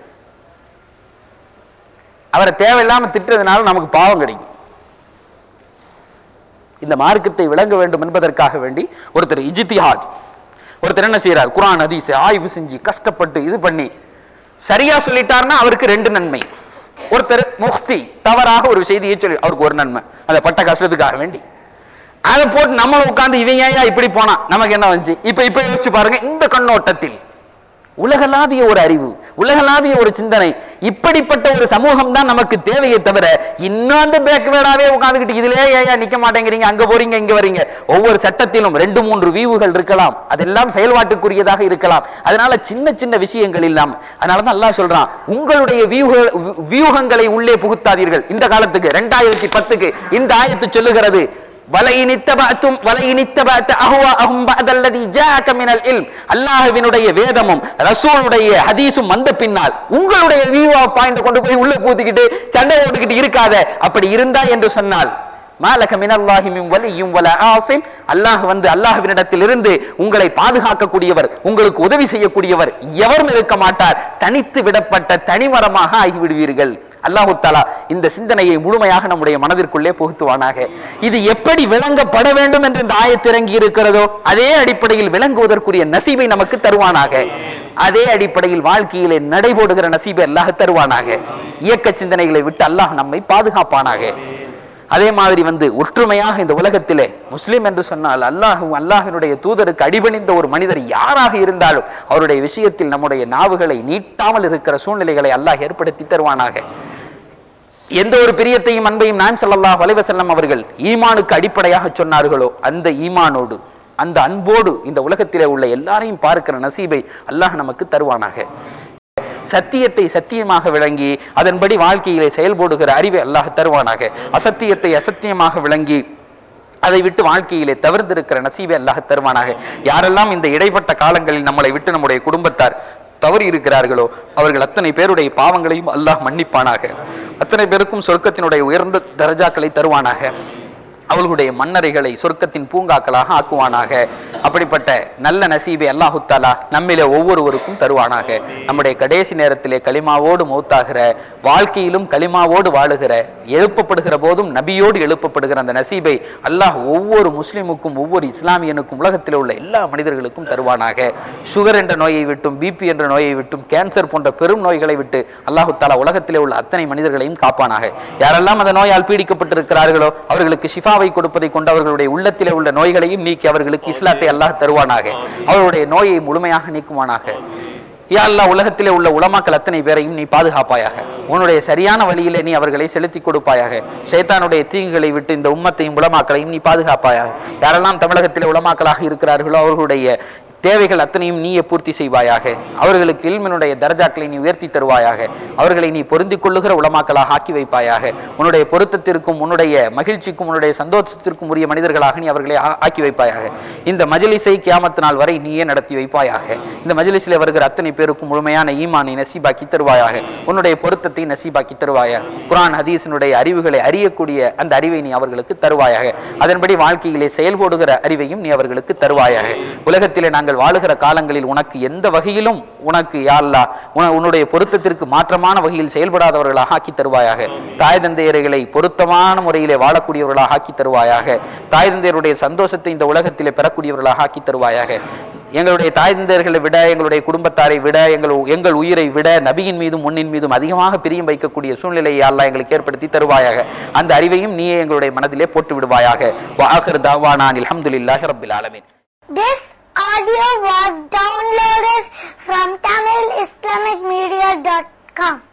அவரை தேவையில்லாம திட்டுறதுனால நமக்கு பாவம் கிடைக்கும் இந்த மார்க்கத்தை விளங்க வேண்டும் என்பதற்காக வேண்டி ஒருத்தர் இஜ்திஹாத் ஒருத்தர் என்ன செய்யறார் குரான் ஹதீஸ் ஆய்வு செஞ்சு கஷ்டப்பட்டு இது பண்ணி சரியா சொல்லிட்டாருன்னா அவருக்கு ரெண்டு நன்மை ஒருத்தர் முஃப்தி தவறாக ஒரு செய்தியை சொல்லி அவருக்கு ஒரு நன்மை அதை பட்ட கஷ்டத்துக்காக வேண்டி அதை போட்டு நம்ம உட்கார்ந்து இவங்க ஏன் இப்படி போனா நமக்கு என்ன வந்துச்சு இப்ப இப்ப யோசிச்சு பாருங்க இந்த கண்ணோட்டத்தில் உலகளாவிய ஒரு அறிவு உலகளாவிய ஒரு சிந்தனை இப்படிப்பட்ட ஒரு சமூகம் தான் நமக்கு தேவையே தவிர இன்னும் அந்த பேக்வேர்டாவே உட்கார்ந்துகிட்டு இதுலயே ஏன் நிக்க மாட்டேங்கிறீங்க அங்க போறீங்க இங்க வரீங்க ஒவ்வொரு சட்டத்திலும் ரெண்டு மூன்று வியூகள் இருக்கலாம் அதெல்லாம் செயல்பாட்டுக்குரியதாக இருக்கலாம் அதனால சின்ன சின்ன விஷயங்கள் இல்லாம அதனாலதான் அல்லாஹ் சொல்றான் உங்களுடைய வியூக- வியூகங்களை உள்ளே புகுத்தாதீர்கள் இந்த காலத்துக்கு ரெண்டாயிரத்தி பத்துக்கு இந்த ஆயத்து சொல்லுகிறது வலையின் இத்தபஅத்தும் வலையின் இத்தபஅத்த அஹ்வாஅஹும் பஅதல்லதி ஜாஅக மினல் இல்ம் அல்லாஹ்வினுடைய வேதமும் ரசூலுடைய ஹதீஸும் வந்த பின்னால் உங்களுடைய வியூ ஆஃப் பாயிண்ட் கொண்டு போய் உள்ள பூத்திக்கிட்டு சண்டை போட்டுக்கிட்டு இருக்காத அப்படி இருந்தா என்று சொன்னால் மாலக மினல்லாஹி மின் வலியும் வல ஆசிம் அல்லாஹ் வந்து அல்லாஹ்வினிடத்தில் இருந்து உங்களை பாதுகாக்கக்கூடியவர் உங்களுக்கு உதவி செய்யக்கூடியவர் எவரும் இருக்க மாட்டார் தனித்து விடப்பட்ட தனிமரமாக ஆகிவிடுவீர்கள் அல்லாஹு தாலா இந்த சிந்தனையை முழுமையாக நம்முடைய மனதிற்குள்ளே புகுத்துவானாக இது எப்படி விளங்கப்பட வேண்டும் என்று இந்த ஆயத்து இறங்கி இருக்கிறதோ அதே அடிப்படையில் விளங்குவதற்குரிய நசீபை நமக்கு தருவானாக அதே அடிப்படையில் வாழ்க்கையிலே நடைபோடுகிற நசீபை அல்லாஹ் தருவானாக இயக்க சிந்தனைகளை விட்டு அல்லாஹ் நம்மை பாதுகாப்பானாக அதே மாதிரி வந்து ஒற்றுமையாக இந்த உலகத்திலே முஸ்லிம் என்று சொன்னால் அல்லாஹும் அல்லாஹினுடைய தூதருக்கு அடிபணிந்த ஒரு மனிதர் யாராக இருந்தாலும் அவருடைய விஷயத்தில் நம்முடைய நாவுகளை நீட்டாமல் இருக்கிற சூழ்நிலைகளை அல்லாஹ் ஏற்படுத்தி தருவானாக எந்த ஒரு பிரியத்தையும் அன்பையும் நான் ஸல்லல்லாஹு அலைஹி வஸல்லம் அவர்கள் ஈமானுக்கு அடிப்படையாக சொன்னார்களோ அந்த ஈமானோடு அந்த அன்போடு இந்த உலகத்திலே உள்ள எல்லாரையும் பார்க்கிற நசீபை அல்லாஹ் நமக்கு தருவானாக சத்தியத்தை சத்தியமாக விளங்கி அதன்படி வாழ்க்கையிலே செயல்படுகிற அறிவை அல்லாஹ் தருவானாக அசத்தியத்தை அசத்தியமாக விளங்கி அதை விட்டு வாழ்க்கையிலே தவிர்ந்திருக்கிற நசீவை அல்லாஹ் தருவானாக யாரெல்லாம் இந்த இடைப்பட்ட காலங்களில் நம்மளை விட்டு நம்முடைய குடும்பத்தார் தவறி இருக்கிறார்களோ அவர்கள் அத்தனை பேருடைய பாவங்களையும் அல்லாஹ் மன்னிப்பானாக அத்தனை பேருக்கும் சொர்க்கத்தினுடைய உயர்ந்த தரஜாக்களை தருவானாக அவர்களுடைய மன்னரைகளை சொர்க்கத்தின் பூங்காக்களாக ஆக்குவானாக அப்படிப்பட்ட நல்ல நசீபை அல்லாஹு தாலா நம்மிலே ஒவ்வொருவருக்கும் தருவானாக நம்முடைய கடைசி நேரத்திலே களிமாவோடு மௌத்தாகிற வாழ்க்கையிலும் களிமாவோடு வாழுகிற எழுப்பப்படுகிற போதும் நபியோடு எழுப்பப்படுகிற அந்த நசீபை அல்லாஹ் ஒவ்வொரு முஸ்லிமுக்கும் ஒவ்வொரு இஸ்லாமியனுக்கும் உலகத்தில் உள்ள எல்லா மனிதர்களுக்கும் தருவானாக சுகர் என்ற நோயை விட்டும் பிபி என்ற நோயை விட்டும் கேன்சர் போன்ற பெரும் நோய்களை விட்டு அல்லாஹு தாலா உலகத்திலே உள்ள அத்தனை மனிதர்களையும் காப்பானாக யாரெல்லாம் அந்த நோயால் பீடிக்கப்பட்டிருக்கிறார்களோ அவர்களுக்கு ஷிஃபாவை கொடுப்பதை கொண்டு அவர்களுடைய உள்ளத்திலே உள்ள நோய்களையும் நீக்கி அவர்களுக்கு இஸ்லாத்தை அல்லாஹ் தருவானாக அவர்களுடைய நோயை முழுமையாக நீக்குவானாக யா அல்லாஹ் உலகத்திலே உள்ள உலமாக்கள் அத்தனை பேரையும் நீ பாதுகாப்பாயாக உன்னுடைய சரியான வழியிலே நீ அவர்களை செலுத்தி கொடுப்பாயாக ஷைத்தானுடைய தீங்குகளை விட்டு இந்த உம்மத்தையும் உலமாக்களையும் நீ பாதுகாப்பாயாக யாரெல்லாம் தமிழகத்திலே உலமாக்களாக இருக்கிறார்களோ அவர்களுடைய தேவைகள் அத்தனையும் நீயே பூர்த்தி செய்வாயாக அவர்களுக்கு இல்மினுடைய தர்ஜாக்களை நீ உயர்த்தி தருவாயாக அவர்களை நீ பொருந்திக் கொள்ளுகிற உலமாக்களாக ஆக்கி வைப்பாயாக உன்னுடைய பொருத்தத்திற்கும் உன்னுடைய மகிழ்ச்சிக்கும் உன்னுடைய சந்தோஷத்திற்கும் உரிய மனிதர்களாக நீ அவர்களை ஆ- ஆக்கி வைப்பாயாக இந்த மஜ்லிஸை கியாமத்து நாள் வரை நீயே நடத்தி வைப்பாயாக இந்த மஜ்லிஸில் வருகிற அத்தனை பேருக்கும் முழுமையான ஈமானை நசீபாக்கி தருவாயாக உன்னுடைய பொருத்தத்தை நசீபாக்கி தருவாயாக குர்ஆன் ஹதீஸினுடைய அறிவுகளை அறியக்கூடிய அந்த அறிவை நீ அவர்களுக்கு தருவாயாக அதன்படி வாழ்க்கையிலே செயல்படுகிற அறிவையும் நீ அவர்களுக்கு தருவாயாக உலகத்திலே நாங்கள் வாழுகிற காலங்களில் உனக்கு எந்த வகையிலும் உனக்கு யா அல்லாஹ் உன- உன்னுடைய பொருத்தத்திற்கு மாற்றமான வகையில் செயல்படாதவர்களாக ஆக்கி தருவாயாக தாய் தந்தையர்களை பொருத்தமான முறையிலே வாழக்கூடியவர்களாக ஆக்கி தருவாயாக தாய் தந்தையருடைய சந்தோஷத்தை இந்த உலகத்திலே பெறக்கூடியவர்களாக ஆக்கி தருவாயாக எங்களுடைய தாய் தந்தையர்களை விட எங்களுடைய குடும்பத்தாரை விட எங்கள் எங்கள் உயிரை விட நபியின் மீதும் முன்னின் மீதும் அதிகமாக பிரியம் வைக்கக்கூடிய சூழ்நிலையை அல்லாஹ் எங்களுக்கு ஏற்படுத்தி தருவாயாக அந்த அறிவையும் நீயே எங்களுடைய மனதிலே போட்டு விடுவாயாக வாஹிர் தாவானான் அல்ஹம்துலில்லாஹி ரப்பில் ஆலமீன் This audio was downloaded from TamilIslamicMedia.com.